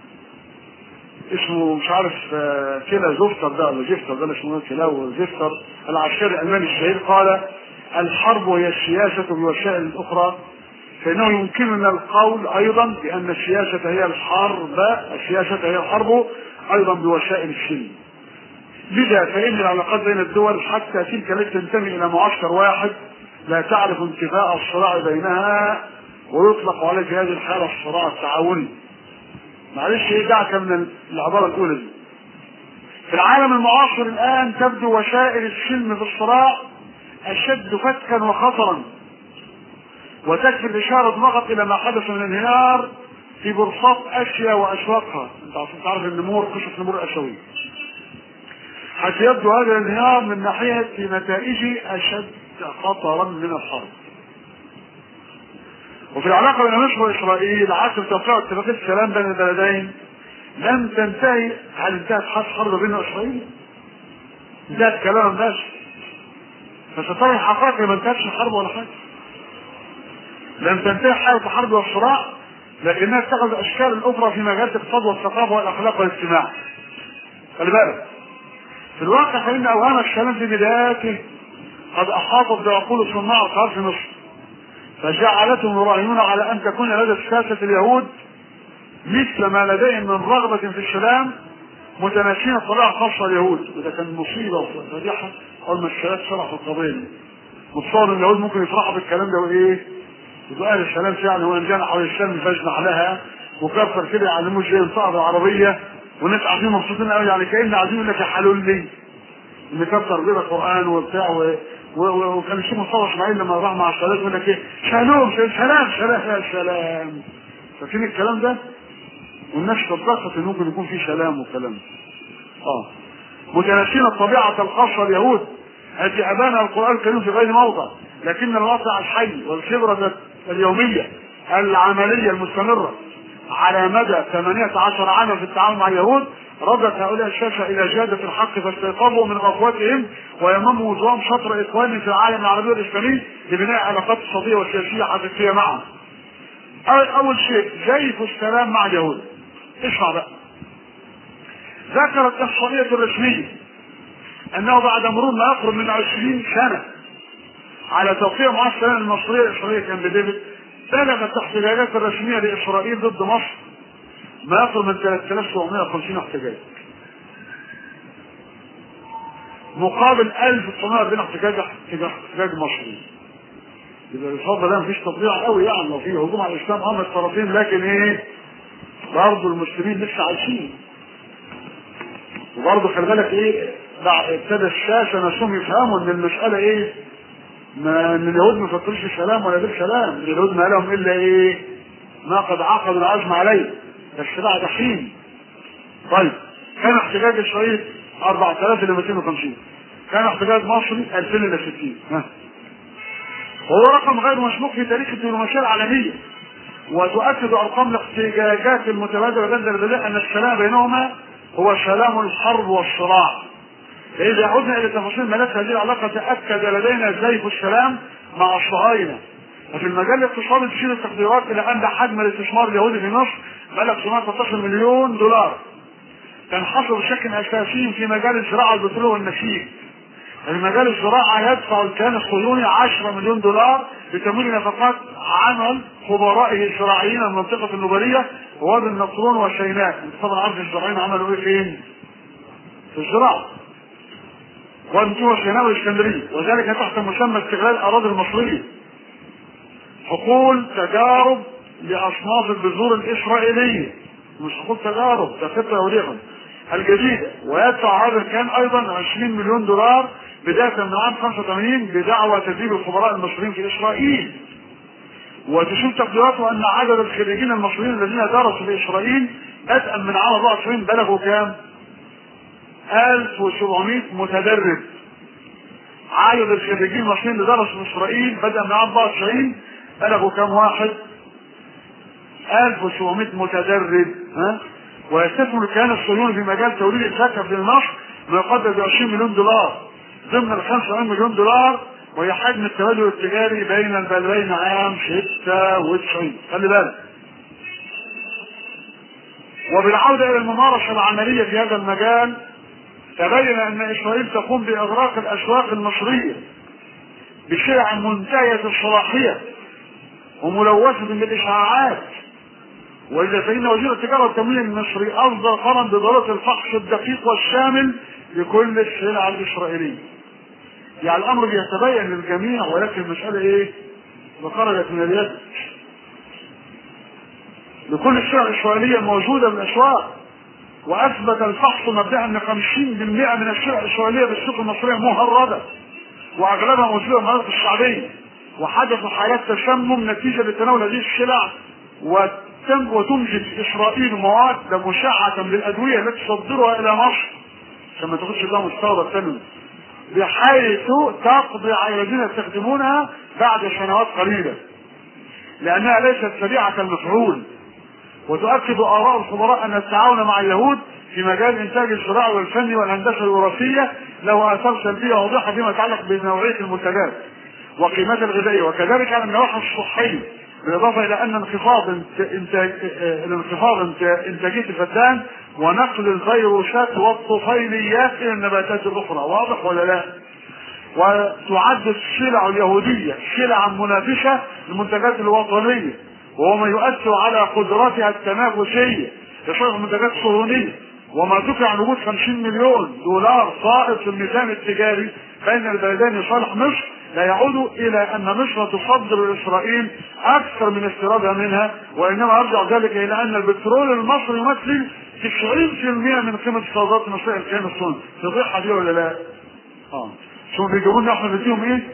اسمه مش عارف كلا زفتر ده ولا جفتر ده اسمه كلا وزفتر العسكري الألماني الشهير قال الحرب هي السياسة بوسائل أخرى فإنه يمكننا القول أيضا بأن السياسة هي الحرب السياسة هي الحرب أيضا بوسائل السلم لذا فإن العلاقات بين الدول حتى تلك التي تنتمي إلى معسكر واحد لا تعرف انتفاء الصراع بينها ويطلق عليه في هذه الحالة الصراع التعاوني معلش ايه دعك من العبارة الأولى دي في العالم المعاصر الآن تبدو وسائل السلم في الصراع أشد فتكا وخطرا وتكفي الإشارة فقط إلى ما حدث من انهيار في برصات أسيا وأشواقها أنت تعرف النمور قصة نمور الأسيوية حيث يبدو هذا الانهيار من ناحية نتائجه أشد خطرا من الحرب وفي العلاقة بين مصر وإسرائيل عقب توقيع اتفاقية السلام بين البلدين لم تنتهي هل انتهت حرب بين إسرائيل؟ انتهت كلام بس فسترى الحقائق ما انتهتش الحرب ولا حاجة لم تنتهي حالة الحرب والصراع لكنها اتخذت أشكال أخرى في مجال الاقتصاد والثقافة والأخلاق والاجتماع خلي بالك في الواقع فإن أوهام السلام في بداياته قد أحاطت بعقول صناع القرار في مصر فجعلتهم يراهنون على ان تكون لدى ساسة اليهود مثل ما لديهم من رغبة في السلام متناسين الطبيعة الخاصة اليهود وده كان مصيبة وفضيحة أول ما الشباب شرحوا القضية دي متصور ان اليهود ممكن يفرحوا بالكلام ده وايه؟ يبقى اهل السلام يعني وان جنحوا للسلم فاجنح لها وكفر كده يعلموا ازاي ينطقوا بالعربية والناس قاعدين مبسوطين قوي يعني كأن عايزين يقول لك يا حلول لي ان كتر بينا قرآن وبتاع و... و... و... وكان الشيخ مصطفى اسماعيل لما راح مع الصلاة يقول لك ايه؟ سلام سلام سلام يا سلام فاكرين الكلام ده؟ والناس صدقت ان ممكن يكون في سلام وكلام اه متناسين الطبيعة الخاصة اليهود التي أبانها القرآن الكريم في غير موضع لكن الواقع الحي والخبرة اليومية العملية المستمرة على مدى 18 عاما في التعامل مع اليهود ردت هؤلاء الشاشة إلى جادة الحق فاستيقظوا من غفوتهم ويمموا وجوههم شطر إخوانهم في العالم العربي والإسلامي لبناء علاقات اقتصادية وسياسية حقيقية معهم. أول شيء جيف السلام مع اليهود. اسمع بقى. ذكرت الإحصائية الرسمية أنه بعد مرور ما يقرب من 20 سنة على توقيع معاهدة السلام المصرية الإسرائيلية كان بديفيد بلغت التحقيقات الرسمية لإسرائيل ضد مصر ما يقرب من 3750 احتجاج مقابل 1940 احتجاج احتجاج مصري يبقى الفضل ده مفيش تطبيع قوي يعني لو في هجوم على الاسلام امر الطرفين لكن ايه برضه المسلمين لسه عايشين وبرضه خلي بالك ايه ابتدى الشاشه نفسهم يفهموا ان المساله ايه ما ان اليهود ما فكروش في سلام ولا غير سلام اليهود ما لهم الا ايه ما قد عقدوا العزم عليه بس بعد حين طيب كان احتجاج اسرائيل 4000 الى 250 كان احتجاج مصري 2000 الى 60 ها وهو رقم غير مسبوق في تاريخ الدبلوماسيه العالميه وتؤكد ارقام الاحتجاجات المتبادله بين البلدين ان السلام بينهما هو سلام الحرب والصراع فإذا عدنا إلى تفاصيل ملف هذه العلاقة تأكد لدينا زيف السلام مع الصهاينة وفي المجال الاقتصادي تشير التقديرات إلى أن حجم الاستثمار اليهودي في مصر بلغ 13 مليون دولار تنحصر بشكل أساسي في مجال الزراعة والبترول والنسيج المجال الزراعة يدفع الكيان الصهيوني 10 مليون دولار لتمويل نفقات عمل خبرائه الزراعيين من المنطقة النوبلية ووادي النطرون وسيناء طبعا عارف الزراعيين عملوا ايه فين؟ في الزراعة وادي وسيناء والاسكندرية وذلك تحت مسمى استغلال الأراضي المصرية حقول تجارب لأصناف البذور الإسرائيلية مش حقول تجارب ده خطة يهودية الجديدة ويدفع هذا الكيان أيضا 20 مليون دولار بداية من عام 85 بدعوى تدريب الخبراء المصريين في إسرائيل وتشير تقديراته أن عدد الخريجين المصريين الذين درسوا في إسرائيل بدءا من عام 24 بلغوا كام؟ 1700 متدرب عدد الخريجين المصريين اللي درسوا في اسرائيل بدأ من عام 94 بلغوا كم واحد؟ 1700 متدرب ها؟ ويستثمر الكيان الصهيوني في مجال توليد الفاكهه في مصر ما يقدر ب 20 مليون دولار ضمن ال 25 مليون دولار وهي حجم التبادل التجاري بين البلدين عام 96 خلي بالك وبالعودة إلى الممارسة العملية في هذا المجال تبين أن إسرائيل تقوم بإغراق الأسواق المصرية بسلع منتهية الصلاحية وملوثة بالإشعاعات وإذا فإن وزير التجارة والتموين المصري أصدر قرارا بضرورة الفحص الدقيق والشامل لكل السلع الإسرائيلية. يعني الأمر بيتبين للجميع ولكن المسألة إيه؟ وخرجت من اليد. لكل السلع الإسرائيلية الموجودة في الأسواق وأثبت الفحص مبدأ أن 50% من السلع الإسرائيلية بالسوق المصرية مهردة وأغلبها موجودة في المناطق الشعبية وحدث حالات تسمم نتيجة لتناول هذه السلع وتم وتنجز اسرائيل مواد مشعة بالادوية التي تصدرها الى مصر عشان ما تاخدش بقى مستورد ثمن بحيث تقضي على الذين يستخدمونها بعد سنوات قليلة لانها ليست سريعة المفعول وتؤكد اراء الخبراء ان التعاون مع اليهود في مجال الانتاج الزراعي والفني والهندسه الوراثيه له اثار سلبيه واضحه فيما يتعلق بنوعيه المنتجات وقيمتها الغذائيه وكذلك على النواحي الصحيه بالاضافه الى ان انخفاض انتاج الانخفاض انتاجيه الفدان ونقل الفيروسات والطفيليات الى النباتات الاخرى واضح ولا لا؟ وتعد السلع اليهودية سلعا منافسة للمنتجات الوطنية وهو ما يؤثر على قدرتها التنافسية لصرف المنتجات الصهيونية وما ذكر عن وجود 50 مليون دولار فائض في الميزان التجاري بين البلدين لصالح مصر لا يعود الى ان مصر تصدر لاسرائيل اكثر من استيرادها منها وانما يرجع ذلك الى ان البترول المصري يمثل 90% من قيمه الصادرات المصريه الكيان الصيني تضيعها دي ولا لا؟ اه شوف بيجيبوا لنا احنا نديهم ايه؟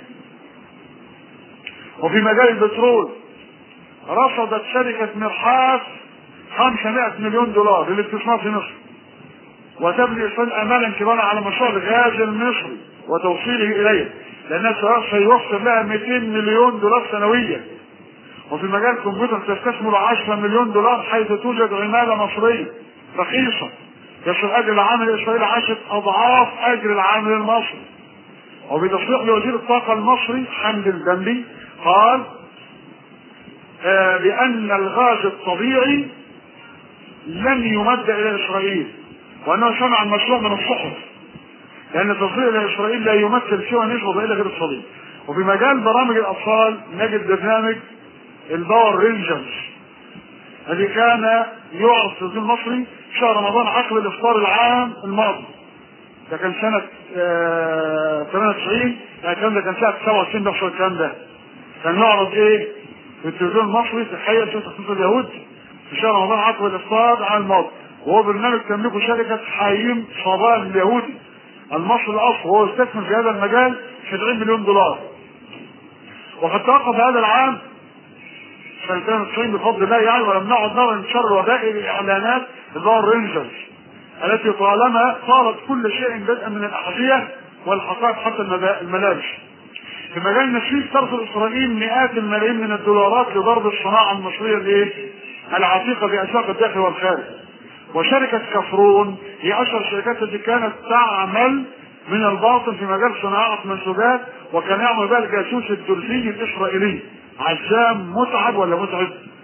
وفي مجال البترول رصدت شركة مرحاس 500 مليون دولار للاستثمار في مصر وتبني إسرائيل امالا كبارا على مشروع الغاز المصري وتوصيله اليه لانها سيوفر لها 200 مليون دولار سنويا وفي مجال الكمبيوتر تستثمر 10 مليون دولار حيث توجد عماله مصريه رخيصه يصل اجر العامل الاسرائيلي 10 اضعاف اجر العامل المصري وبتصريح لوزير الطاقه المصري حمد الجنبي قال آه بان الغاز الطبيعي لن يمد الى اسرائيل وانه صنع المشروع من الصحف لان تصدير الى اسرائيل لا يمثل سوى نسبه ضئيله غير الصليب وفي مجال برامج الاطفال نجد برنامج الباور رينجرز الذي كان يعرض في التلفزيون المصري في شهر رمضان عقب الافطار العام الماضي ده كان سنة آه 98 الكلام ده كان سنة 27 بيحصل الكلام ده كان يعرض ايه في التلفزيون المصري في حي شيخ تخصيص اليهود في شهر رمضان عقب الافطار العام الماضي وهو برنامج تملكه شركة حايم صبان اليهودي المصري الاصل وهو استثمر في هذا المجال 70 مليون دولار وقد توقف هذا العام سنة 92 بفضل الله يعني ولم نعد نرى انتشار وبائل الاعلانات الباور رينجرز التي طالما صارت كل شيء بدءا من الاحذية والحقائب حتى الملابس في مجال النسيج ترصد اسرائيل مئات الملايين من الدولارات لضرب الصناعه المصريه الايه؟ العتيقه باسواق الداخل والخارج. وشركه كفرون هي اشهر الشركات التي كانت تعمل من الباطن في مجال صناعه منسوجات وكان يعمل بها الجاسوس الدرزي الاسرائيلي. عزام متعب ولا متعب؟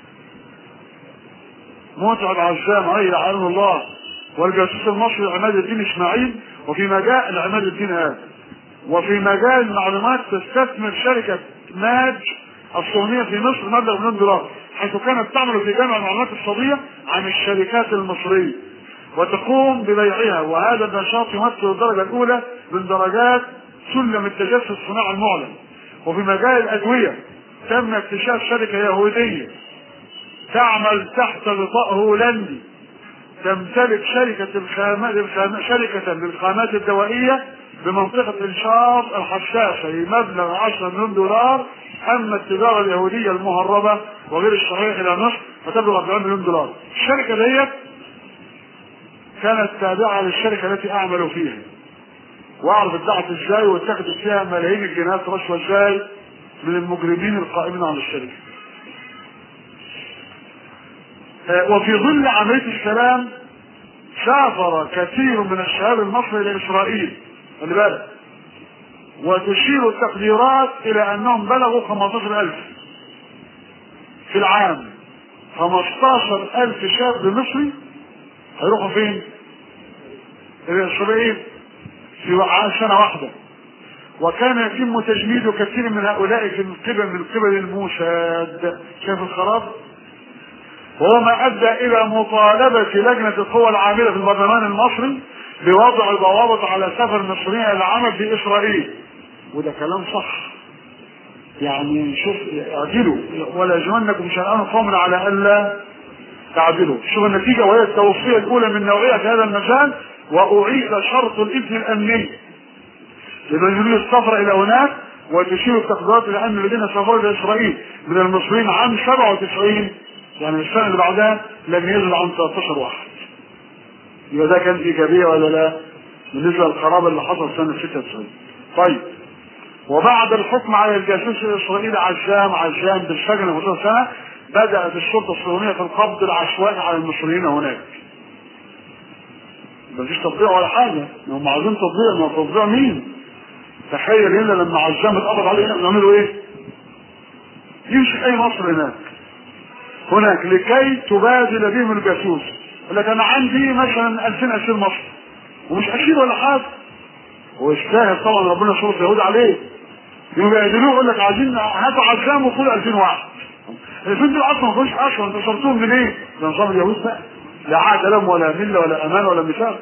متعب عزام اي لعنه الله والجاسوس المصري عماد الدين اسماعيل وفي مجال عماد الدين هذا وفي مجال المعلومات تستثمر شركة ماج الصهيونية في مصر مبلغ مليون دولار حيث كانت تعمل في جامع المعلومات الصبية عن الشركات المصرية وتقوم ببيعها وهذا النشاط يمثل الدرجة الأولى من درجات سلم التجسس الصناعي المعلن وفي مجال الأدوية تم اكتشاف شركة يهودية تعمل تحت غطاء هولندي تمتلك شركة الخامات شركة للخامات الدوائية بمنطقة انشاط الحشاشة بمبلغ 10 مليون دولار اما التجارة اليهودية المهربة وغير الشرعية الى مصر فتبلغ 40 مليون دولار الشركة ديت كانت تابعة للشركة التي اعمل فيها واعرف ادعت ازاي واتخذت فيها ملايين الجنيهات رشوة ازاي من المجرمين القائمين على الشركة وفي ظل عملية السلام سافر كثير من الشباب المصري الى اسرائيل خلي بالك وتشير التقديرات الى انهم بلغوا 15000 في العام 15000 شاب مصري هيروحوا فين؟ الى اسرائيل في سنه واحده وكان يتم تجميد كثير من هؤلاء في القبل من قبل الموساد شايف الخراب وهو ما ادى الى مطالبه لجنه القوى العامله في البرلمان المصري بوضع ضوابط على سفر المصريين للعمل في اسرائيل وده كلام صح يعني شوف اعدلوا ولا يجمنكم شنآن قوم على الا تعدلوا شوف النتيجه وهي التوصيه الاولى من نوعيه هذا المجال واعيد شرط الاذن الامني لمن يريد السفر الى هناك وتشير التقديرات الى ان الذين سافروا الى اسرائيل من المصريين عام 97 يعني السنه اللي بعدها لم يزل عن 13 واحد يبقى ده كان ايجابيه ولا لا؟ بالنسبه للخراب اللي حصل سنه 96 طيب وبعد الحكم على الجاسوس الاسرائيلي عزام عزام بالسجن لمده سنه بدات الشرطه الصهيونيه في القبض العشوائي على المصريين هناك مفيش تطبيع ولا حاجه هم عاوزين تطبيع ما تطبيع مين؟ تخيل هنا لما عزام اتقبض عليه هنا بيعملوا ايه؟ يمسك اي مصر هناك هناك لكي تبادل بهم الجاسوس يقول لك انا عندي مثلا 2000 اسير مصر ومش اسير ولا حاجه ويستاهل طبعا ربنا يشرط اليهود عليه يبقى يقولوا يقول لك عايزين هاتوا عزام وكل 2000 واحد 2000 دول اصلا ما كانوش اصلا انتوا صرتوهم من ايه؟ ده نظام اليهود بقى لا عهد لهم ولا مله ولا امان ولا ميثاق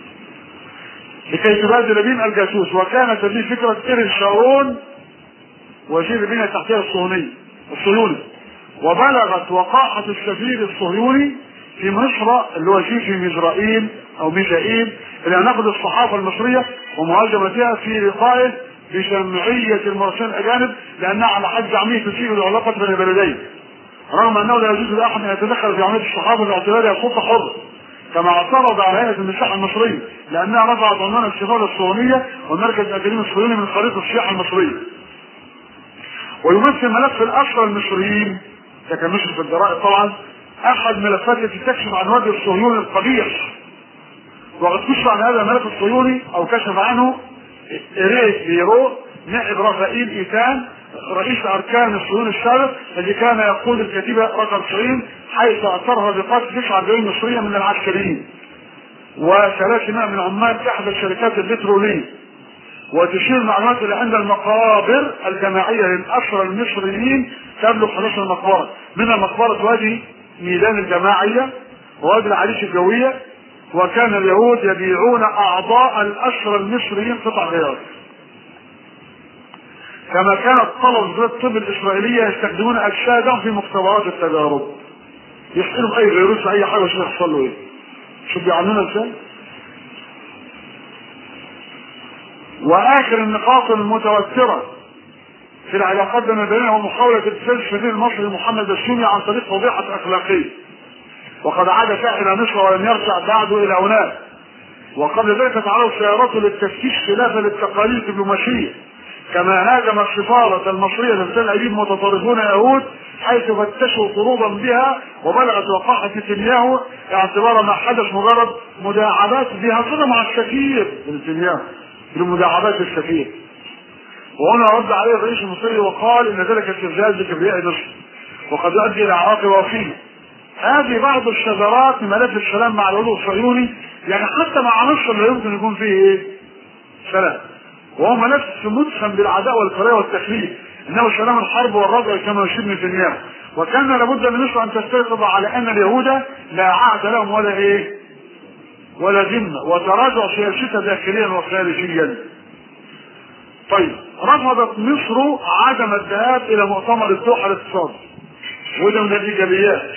لكي تبادل بهم الجاسوس وكانت هذه فكره ايرين شارون وزير البنيه التحتيه الصهيوني الصهيوني وبلغت وقاحه السفير الصهيوني في مصر اللي هو شيخ مزرائيل او ميزائيل الى نقد الصحافه المصريه ومهاجمتها في لقائه بجمعيه المرسلين الاجانب لانها على حد زعمه تسيء العلاقه بين البلدين رغم انه لا يجوز لاحد ان يتدخل في عمليه الصحافه باعتبارها سلطه حره كما اعترض على هيئه المساحه المصريه لانها رفعت عنوان السفاره الصهيونيه والمركز الاكاديمي الصهيوني من خريطه السياحه المصريه ويمثل ملف الاسرى المصريين ده كان نشر في الجرائد طبعا احد ملفات التي تكشف عن وجه الصهيوني القبيح وقد كشف عن هذا الملف الصهيوني او كشف عنه إيريك بيرو نائب رافائيل ايتان رئيس اركان الصهيوني السابق الذي كان يقود الكتيبه رقم 90 حيث اعترف بقتل 49 مصريا من العسكريين وثلاثمائة من عمال احدى الشركات البتروليه وتشير المعلومات الى ان المقابر الجماعيه للاسرى المصريين تبلغ 11 مقبره منها مقبره وادي ميدان الجماعيه ووادي العريش الجويه وكان اليهود يبيعون اعضاء الاسرى المصريين قطع غيار كما كانت طلب وزاره الطب الاسرائيليه يستخدمون اجسادهم في مختبرات التجارب يحقنوا باي فيروس في اي حاجه عشان يحصل له ايه شوف بيعملونا ازاي واخر النقاط المتوتره في العلاقات بين البنين هو محاوله ابتزاز السفير المصري محمد السوري عن طريق فضيحه اخلاقيه وقد عاد فيها الى مصر ولم يرجع بعده الى هناك وقبل ذلك تعرض سيارته للتفتيش خلافا للتقاليد الدبلوماسيه كما هاجم السفارة المصرية تمثال أيدي متطرفون يهود حيث فتشوا طرودا بها وبلغت وقاحة نتنياهو اعتبار ما حدث مجرد مداعبات بها صلة مع السفير نتنياهو لمداعبات السفير وهنا رد عليه الرئيس المصري وقال ان ذلك استفزاز لكبرياء مصر وقد يؤدي الى عواقب وخيمه هذه بعض الشذرات من ملف السلام مع العضو الصهيوني يعني حتى مع مصر لا يمكن يكون فيه ايه؟ سلام وهو ملف مدخن بالعداء والكراهيه والتخليد انه سلام الحرب والرجع كما يشير نتنياهو وكان لابد من مصر ان تستيقظ على ان اليهود لا عهد لهم ولا ايه؟ ولا ذمه وتراجع سياستها داخليا وخارجيا. طيب رفضت مصر عدم الذهاب الى مؤتمر الدوحه الاقتصادي وده من الايجابيات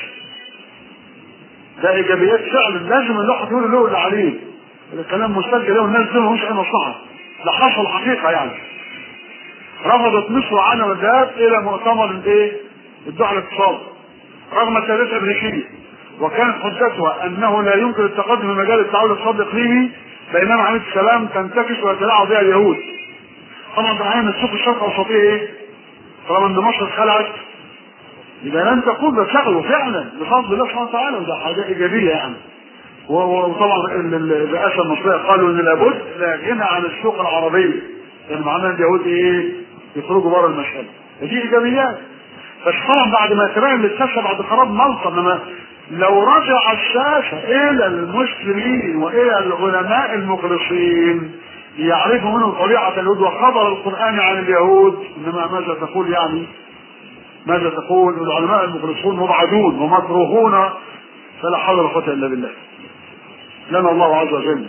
ده ايجابيات فعلا لازم الواحد يقول له اللي عليه الكلام مسجل له والناس دول مش اي مصلحه ده حصل حقيقه يعني رفضت مصر عدم الذهاب الى مؤتمر الايه؟ الدوحه الاقتصادي رغم السيادات الامريكيه وكانت حجتها انه لا يمكن التقدم في مجال التعاون الاقتصادي الاقليمي بينما عمليه السلام تنتكس ويتلاعب بها اليهود طبعا ده عين السوق الشرق الاوسطيه ايه؟ طالما ان مصر اتخلعت يبقى لن تقول ده شغله فعلا بفضل الله سبحانه وتعالى وده حاجه ايجابيه يعني وطبعا الرئاسه المصريه قالوا ان لابد لا غنى عن السوق العربيه لان معناها اليهود ايه؟ يخرجوا بره المساله دي ايجابيات بس طبعا بعد ما تبين للساسه بعد خراب مالطا انما لو رجع الساسه الى المسلمين والى العلماء المخلصين يعرفوا منهم طبيعه اليهود وخبر القران عن اليهود انما ماذا تقول يعني؟ ماذا تقول العلماء المخلصون مبعدون ومكروهون فلا حول ولا قوه الا بالله لنا الله عز وجل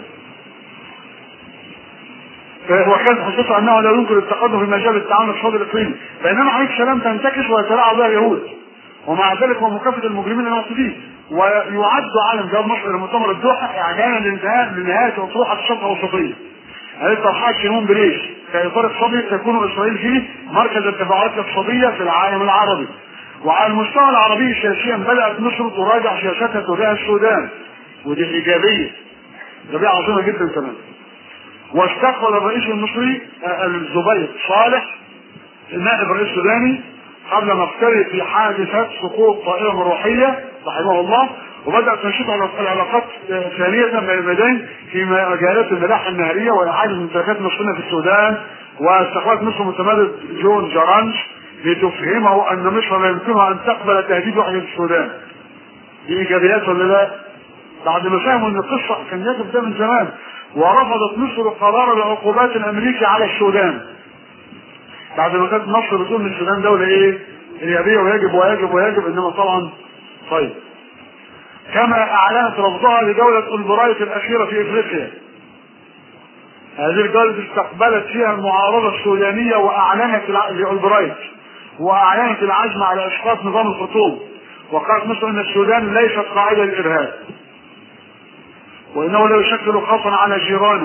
وكانت حقيقة أنه لا يمكن التقدم في مجال التعاون الاقتصادي الإقليمي بينما عليه السلام تنتكس ويتلاعب بها اليهود ومع ذلك هو مكافأة المجرمين المعتدين ويعد عالم جواب مصر إلى مؤتمر الدوحة إعلانا لانتهاء لنهاية أطروحة الشرق الأوسطية هذه طرحات شيمون بريش كإطار اقتصادي تكون إسرائيل فيه مركز التفاعلات الاقتصادية في العالم العربي وعلى المستوى العربي سياسيا بدأت مصر تراجع سياستها تجاه السودان ودي إيجابية إيجابية عظيمة جدا كمان واستقبل الرئيس المصري الزبير صالح نائب رئيس السوداني قبل مقتله في حادثة سقوط طائرة مروحية رحمه الله وبدأ تنشيط العلاقات ثانية بين البلدين في مجالات الملاحة النهرية وإعادة ممتلكات مصرنا في السودان واستقبلت مصر متمرد جون جرانش لتفهمه أن مصر لا يمكنها أن تقبل تهديد وحدة السودان. دي إيجابيات ولا لا؟ بعد ما فهموا أن القصة كان يجب ده من زمان ورفضت مصر قرار العقوبات الامريكي على السودان بعد ما كانت مصر بتقول ان السودان دوله ايه؟ ارهابيه ويجب ويجب ويجب انما طبعا طيب كما اعلنت رفضها لدوله البرايت الاخيره في افريقيا هذه الجولة استقبلت فيها المعارضة السودانية وأعلنت لأولبرايت وأعلنت العزم على إسقاط نظام الخرطوم وقالت مصر أن السودان ليست قاعدة للإرهاب وإنه لا يشكل خطرا على جيرانه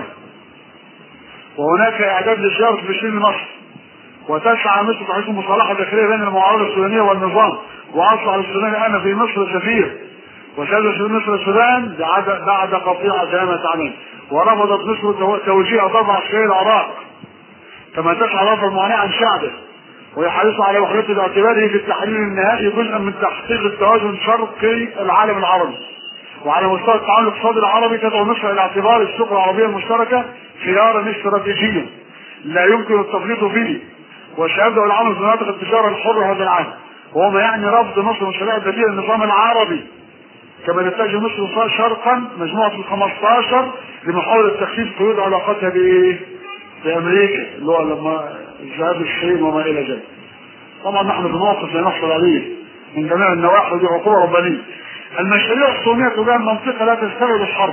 وهناك إعداد لزيارة بشير مصر وتسعى مصر تحقيق مصالحة داخلية بين المعارضة السودانية والنظام وأصبح السودان الآن في مصر سفير وسادس مصر السودان بعد قطيعة تامة عنه ورفضت مصر توجيه ضرب عسكري العراق كما تسعى رفض المعاناة عن شعبه ويحرص على وحدته باعتباره في التحليل النهائي جزءا من تحقيق التوازن شرقي العالم العربي وعلى مستوى التعامل الاقتصادي العربي تدعو مصر الى اعتبار السوق العربيه المشتركه خيارا استراتيجيا لا يمكن التفريط فيه وسيبدا العمل في مناطق التجاره الحره هذا العام وهو ما يعني رفض مصر من شرائع بديل النظام العربي كما تتجه مصر شرقا مجموعة ال 15 لمحاولة تخفيف قيود علاقتها بايه؟ بامريكا اللي هو لما ذهاب الصين وما الى ذلك. طبعا نحن في موقف لا نحصل عليه من جميع النواحي ودي عقوبة ربانية. المشاريع الصهيونية تجاه المنطقة لا تستبعد الحرب.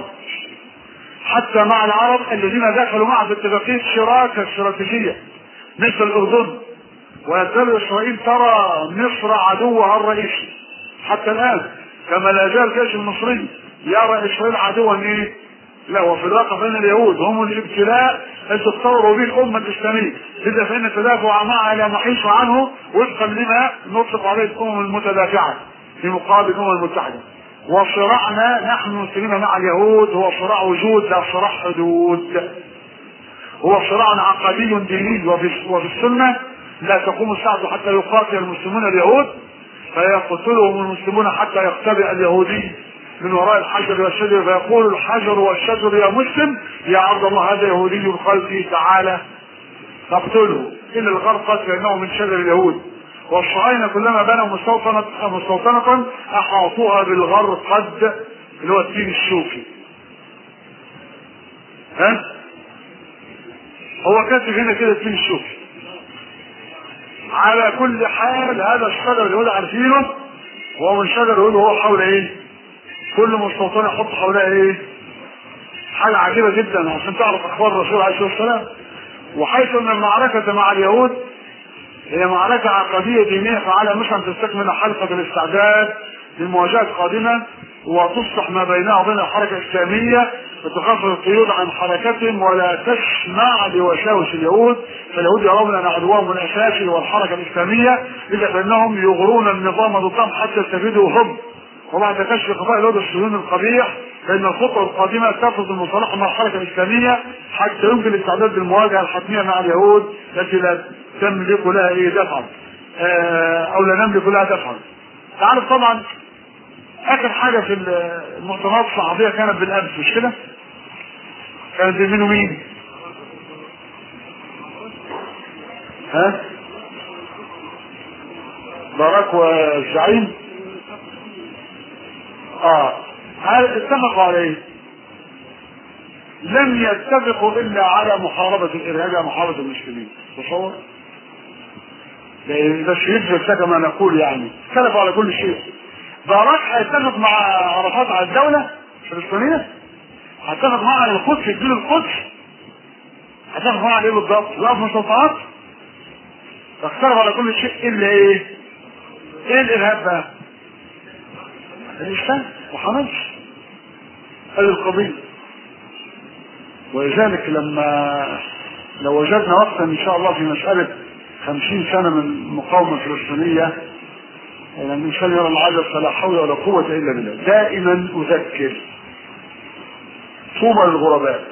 حتى مع العرب الذين دخلوا معها في اتفاقية شراكة استراتيجية مثل الأردن ويزال إسرائيل ترى مصر عدوها الرئيسي حتى الآن كما لا زال الجيش المصري يرى اسرائيل عدوا ايه؟ لا وفي الواقع فان اليهود هم الابتلاء الذي تتصوروا به الامه الاسلاميه، اذا فان التدافع معها لا محيص عنه وفقا لما نطلق عليه الامم المتدافعه في مقابل الامم المتحده. وصراعنا نحن المسلمين مع اليهود هو صراع وجود لا صراع حدود. هو صراع عقدي ديني وفي وفي السنه لا تقوم الساعه حتى يقاتل المسلمون اليهود فيقتلهم المسلمون حتى يختبئ اليهودي من وراء الحجر والشجر فيقول الحجر والشجر يا مسلم يا عبد الله هذا يهودي خلفي تعالى فاقتله ان الغرقد فانه من شجر اليهود والصهاينه كلما بنوا مستوطنه مستوطنه احاطوها بالغرقد اللي هو الدين الشوفي ها هو كاتب هنا كده الدين الشوفي على كل حال هذا الشجر اللي هو عارفينه وهو من شجر يقول هو حول ايه؟ كل مستوطن يحط حولها ايه؟ حاجه عجيبه جدا عشان تعرف اخبار الرسول عليه الصلاه والسلام وحيث ان المعركه مع اليهود هي معركه عقديه دينيه فعلى مش ان تستكمل حلقه الاستعداد للمواجهه القادمه وتصلح ما بينها وبين الحركه الاسلاميه وتخفف القيود عن حركتهم ولا تسمع لوساوس اليهود فاليهود يرون ان عدوهم الاساسي هو الحركه الاسلاميه اذا فانهم يغرون النظام ضدهم حتى يستفيدوا هم وبعد كشف قضاء اليهود الصهيوني القبيح فان الخطوه القادمه تفرض المصالحه مع الحركه الاسلاميه حتى يمكن الاستعداد للمواجهه الحتميه مع اليهود التي لا تملك لها ايه دفعا او لا نملك لها دفعا. تعرف طبعا اخر حاجه في المؤتمرات الصحفيه كانت بالامس مش كده؟ كانت بين مين ومين؟ ها؟ باراك والزعيم؟ اه هل اتفقوا على ايه؟ لم يتفقوا الا على محاربه الارهاب محاربه المسلمين تصور؟ بس يثبت كما نقول يعني اختلفوا على كل شيء باراك هيتفق مع عرفات على الدوله الفلسطينيه هتفق معاه على القدس يديله القدس هتفق معاه على ايه بالضبط؟ يقف مستوطنات فاختلف على كل شيء الا ايه؟ ايه الارهاب بقى؟ الاسلام وحماس هذه القضيه ولذلك لما لو وجدنا وقتا ان شاء الله في مساله خمسين سنه من المقاومه الفلسطينيه لما الانسان يرى العجب فلا حول ولا قوه الا بالله دائما اذكر طوبى للغرباء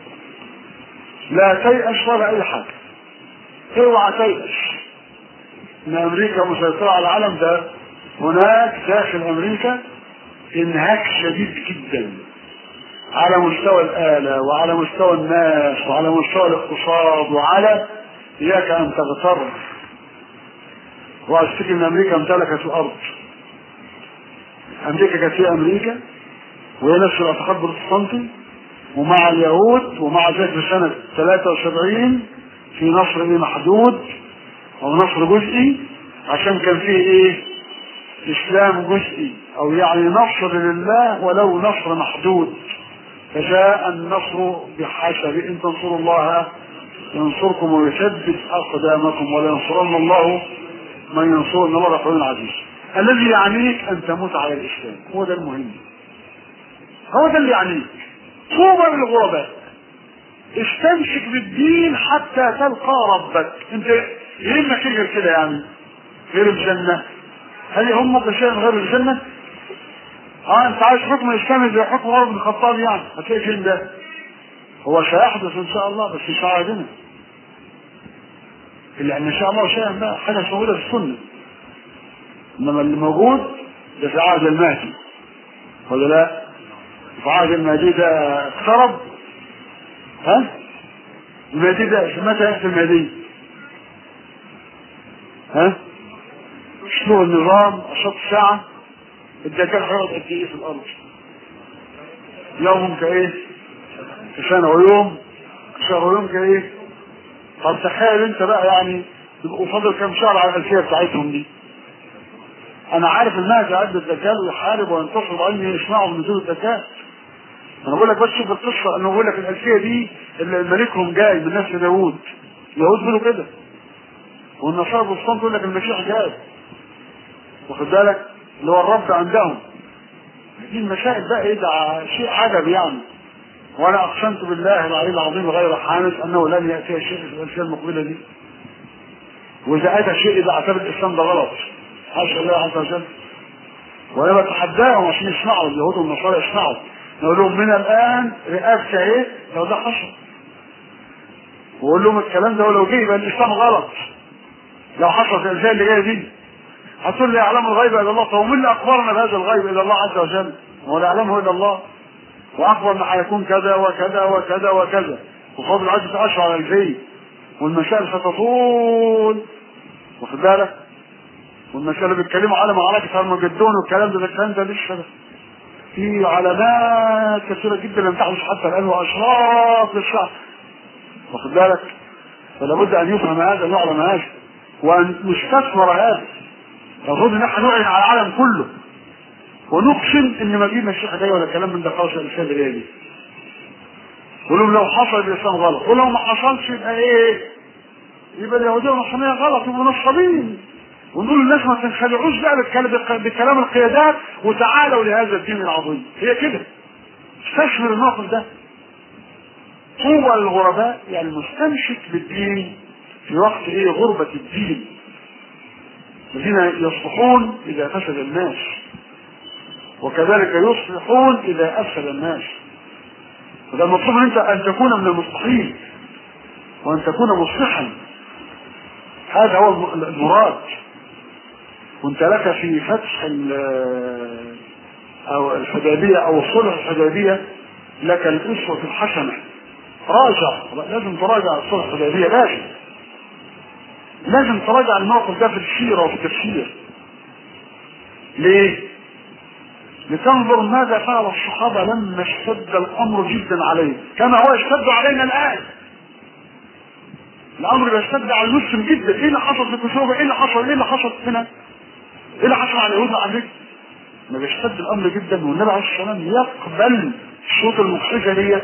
لا تيأس ولا أي حاجة اوعى تيأس إن أمريكا مسيطرة على العالم ده هناك داخل أمريكا انهاك شديد جدا على مستوى الآلة وعلى مستوى الناس وعلى مستوى الاقتصاد وعلى إياك أن تغتر وأفتكر إن أمريكا امتلكت الأرض أمريكا كانت هي أمريكا وهي نفس الاعتقاد البروتستانتي ومع اليهود ومع ذلك في سنة 73 في نصر ايه محدود او نصر جزئي عشان كان فيه ايه اسلام جزئي او يعني نصر لله ولو نصر محدود فجاء النصر بحسب ان تنصروا الله ينصركم ويثبت اقدامكم ولينصرن الله من ينصر ان الله قوي عزيز الذي يعنيك ان تموت على الاسلام هو ده المهم هو ده اللي يعنيك طوبى للغرباء استمسك بالدين حتى تلقى ربك انت يهمك ايه غير كده يعني غير الجنة هل يهمك شيء غير الجنة اه انت عايز حكم اسلامي زي حكم عمر بن الخطاب يعني هتلاقي فين ده هو سيحدث ان شاء الله بس مش عادنا اللي ان شاء الله شيء بقى حاجه مش موجوده في السنه انما اللي موجود ده في عهد المهدي ولا لا في عهد المهدي ده اقترب ها المهدي ده متى ياتي المهدي ها شنو النظام اشط ساعه الدجال هيقعد قد ايه في الارض يوم كايه سنه ويوم شهر ويوم كايه طب تخيل انت بقى يعني يبقوا فاضل كام شهر على الالفيه بتاعتهم دي انا عارف انها تعد الدجال ويحارب وينتصر واني يسمعوا من نزول الدجال انا بقول لك بس شوف القصه انه بقول لك الالفيه دي اللي ملكهم جاي من نفس داوود اليهود بيقولوا كده والنصارى بوسطهم تقول لك المسيح جاي واخد بالك اللي هو الرب عندهم دي المسائل بقى ايه ده شيء عجب يعني وانا اقسمت بالله العلي العظيم غير حانس انه لن ياتي شيء في الالفيه المقبله دي واذا اتى شيء يبقى اعتبر الاسلام ده غلط حاشا الله عز وجل وانا بتحداهم عشان يسمعوا اليهود والنصارى يسمعوا نقول لهم من الان رئاسه ايه لو ده حصل واقول لهم الكلام ده ولو جه يبقى الاسلام غلط لو حصل في الالفيه اللي جايه دي هتقول لي يعلم الغيب الا الله طب ومين اللي اخبرنا بهذا الغيب الا الله عز وجل هو لا يعلمه الا الله واخبر ان هيكون كذا وكذا وكذا وكذا وفضل عدة اشهر على البيت والمسائل ستطول واخد بالك والمسائل اللي بيتكلموا على معركة المجدون والكلام ده الكلام ده لسه ده في علامات كثيرة جدا لم تحدث حتى الآن وأشراط للشعب واخد بالك فلا بد أن يفهم هذا ويعلم هذا وأن يستثمر هذا المفروض ان احنا نعلن على العالم كله ونقسم ان ما في مسيح جاي ولا كلام من ده خالص الانسان اللي جاي دي ولو لو حصل الاسلام غلط ولو ما حصلش يبقى ايه؟ يبقى اليهوديه والنصرانيه غلط يبقوا نصابين ونقول للناس ما تنخدعوش بقى بالكلام, بكلام القيادات وتعالوا لهذا الدين العظيم هي كده استثمر الموقف ده طوبى للغرباء يعني المستمسك بالدين في وقت ايه غربة الدين الذين يصلحون إذا فسد الناس وكذلك يصلحون إذا أفسد الناس فده المطلوب أنت أن تكون من المصلحين وأن تكون مصلحا هذا هو المراد وانت لك في فتح أو الحديبية أو الصلح الحديبية لك الأسوة الحسنة راجع لازم تراجع الصلح الحديبية لازم لازم تراجع الموقف ده في السيرة وفي التفسير ليه؟ لتنظر ماذا فعل الصحابة لما اشتد الأمر جدا عليهم كما هو يشتد علينا الآن الأمر يشتد على المسلم جدا إيه اللي حصل في كشوبة إيه اللي حصل إيه اللي حصل هنا إيه اللي حصل على اليهود وعلى ما بيشتد الأمر جدا والنبي عليه الصلاة والسلام يقبل الشروط المخرجة ديت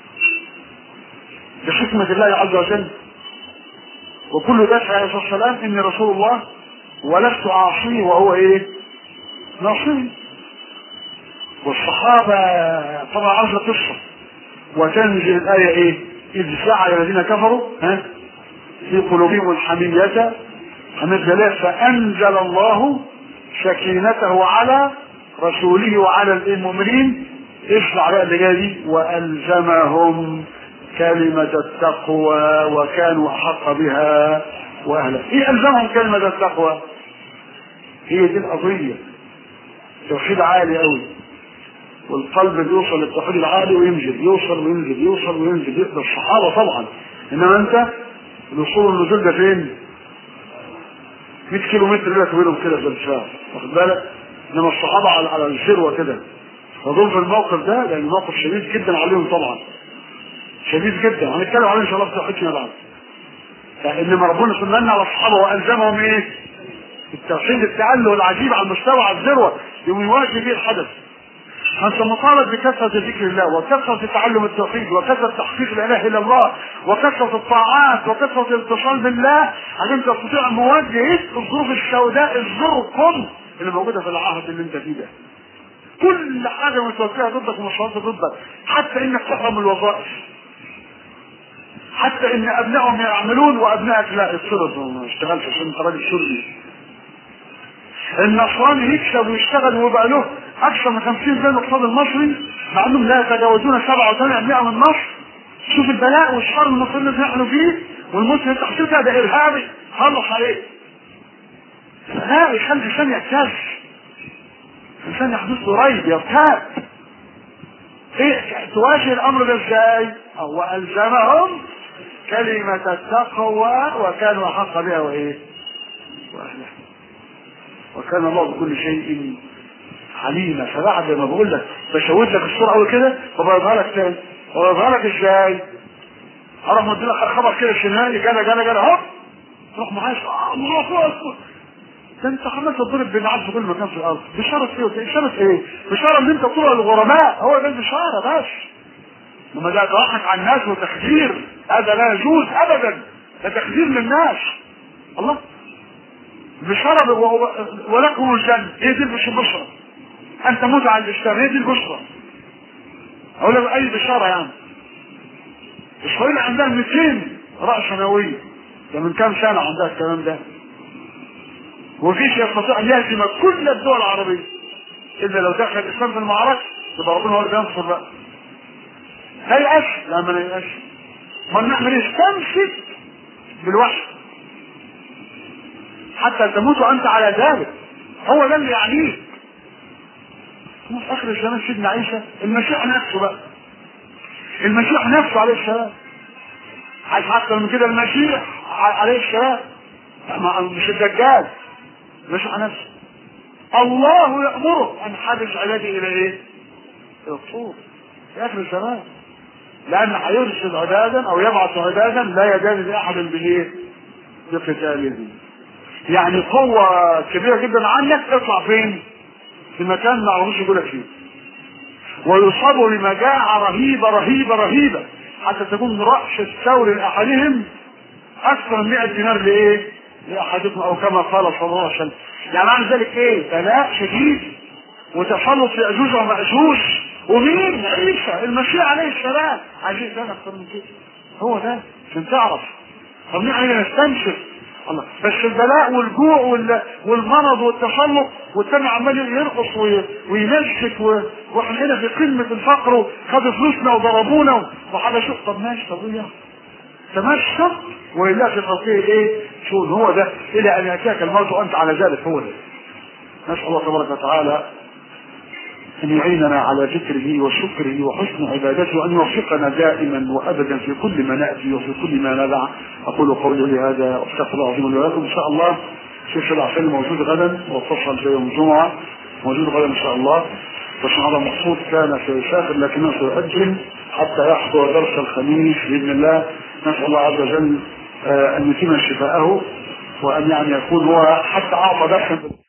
بحكمة الله عز وجل وكل ذلك عليه الصلاه والسلام اني رسول الله ولست اعصيه وهو ايه؟ ناصري والصحابه طبعا عاوزه قصه وتنزل الايه ايه؟ اذ سعى الذين كفروا ها في قلوبهم الحمية حمية فأنزل الله سكينته على رسوله وعلى المؤمنين اسمع بقى اللي جاي دي وألزمهم كلمة التقوى وكانوا أحق بها وأهلها إيه ألزمهم كلمة التقوى هي دي القضية توحيد عالي قوي والقلب بيوصل للتوحيد العالي وينزل يوصل وينزل يوصل وينزل ده الصحابة طبعا إنما أنت الوصول والنزول ده فين؟ 100 كيلو متر كده بينهم كده في الارتفاع واخد بالك؟ إنما الصحابة على على الذروة كده فدول في الموقف ده لأن الموقف شديد جدا عليهم طبعا شديد جدا هنتكلم عليه ان شاء الله في توحيدنا بعد فانما ربنا سمعنا على اصحابه والزمهم ايه؟ التوحيد التأله العجيب على المستوى على الذروه يوم يواجه به الحدث أنت مطالب بكثرة ذكر الله وكثرة تعلم التوحيد وكثرة تحقيق لا إله إلا الله وكثرة الطاعات وكثرة الاتصال بالله عشان تستطيع مواجهة الظروف السوداء الزرقم اللي موجودة في العهد اللي أنت فيه ده. كل حاجة متوجهة ضدك ومشروعات ضدك حتى إنك تحرم الوظائف. حتى إن أبنائهم يعملون وأبنائك لا يتصرف ما يشتغلش عشان أنت راجل شربي. النصراني يكسب ويشتغل ويبقى له اكثر من 50 زي الاقتصاد المصري مع انهم لا يتجاوزون 87% من مصر شوف البلاء والشر المصريين اللي نحن فيه والمسلم تحصيل ده ارهابي خلص عليه لا يخلي الانسان يعتز الانسان يحدث له ريب يرتاب ايه تواجه الامر ده ازاي؟ هو الزمهم كلمة التقوى وكانوا احق بها وايه؟ واهلها وكان الله بكل شيء عليما فبعد ما بقول لك بشوت لك الصوره قوي كده فبقولها لك تاني بقولها لك ازاي؟ اروح مدي لك خبر كده شمالي جانا جانا جانا هوب تروح معايا آه، الله اكبر ده انت عمال تضرب بالعدل في كل مكان في الارض بشاره ايه بشاره ايه؟ بشاره ان انت طول الغرباء هو ده البشاره بس لما ده ضحك على الناس وتخدير هذا لا يجوز ابدا ده تخدير للناس الله بشرب ولكم الجنة هي دي البشرة أن تموت على الإسلام هي دي البشرة أقول لك أي بشارة يعني إسرائيل عندها 200 رأس سنوية ده من كام سنة عندها الكلام ده ومفيش يستطيع أن يهزم كل الدول العربية إلا لو دخل الإسلام في المعركة يبقى ربنا هو اللي بينصر بقى لا يأس لا ما يأس ما نحن نستمسك بالوحي حتى تموت وانت على ذلك هو ده اللي يعنيه في اخر الزمان سيدنا عيسى المسيح نفسه بقى المسيح نفسه عليه السلام عايز اكتر من كده المسيح عليه السلام مش الدجال المسيح نفسه الله يأمره أن حدث عبادي إلى إيه؟ إلى الطور في آخر الزمان لأن هيرسل عبادا أو يبعث عبادا لا يجاز لأحد بإيه؟ بقتالهم يعني قوة كبيرة جدا عنك تطلع فين؟ في مكان ما عرفوش يقول لك فيه. ويصابوا بمجاعة رهيبة رهيبة رهيبة حتى تكون رأس الثور لأحدهم أكثر من 100 دينار لإيه؟ لأحدكم أو كما قال صلى الله عليه وسلم. يعني معنى ذلك إيه؟ بلاء شديد وتسلط يأجوج ومأجوج ومين؟ عيسى المسيح عليه السلام. عايزين ده أكثر من كده. هو ده عشان تعرف. طب نحن نستنشق الله بس البلاء والجوع وال... والمرض والتسلط والتاني عمال يرقص وي... وينشك و... واحنا هنا في قمه الفقر وخدوا فلوسنا وضربونا وحاجه شوف طب ماشي طب ايه تمشى ولله في خلقه ايه؟ شو هو ده الى ان ياتيك الموت وانت على ذلك هو ده نسال الله تبارك وتعالى أن يعيننا على ذكره وشكره وحسن عبادته وأن يوفقنا دائما وأبدا في كل ما نأتي وفي كل ما ندع أقول قولي هذا وأستغفر الله العظيم لي ولكم إن شاء الله شيخ العسل موجود غدا واتصل في يوم الجمعة موجود غدا إن شاء الله بس هذا مقصود كان سيسافر لكنه سيؤجل حتى يحضر درس الخميس بإذن الله نسأل الله عز وجل أن يتم شفاءه وأن يعني يكون هو حتى أعطى درسا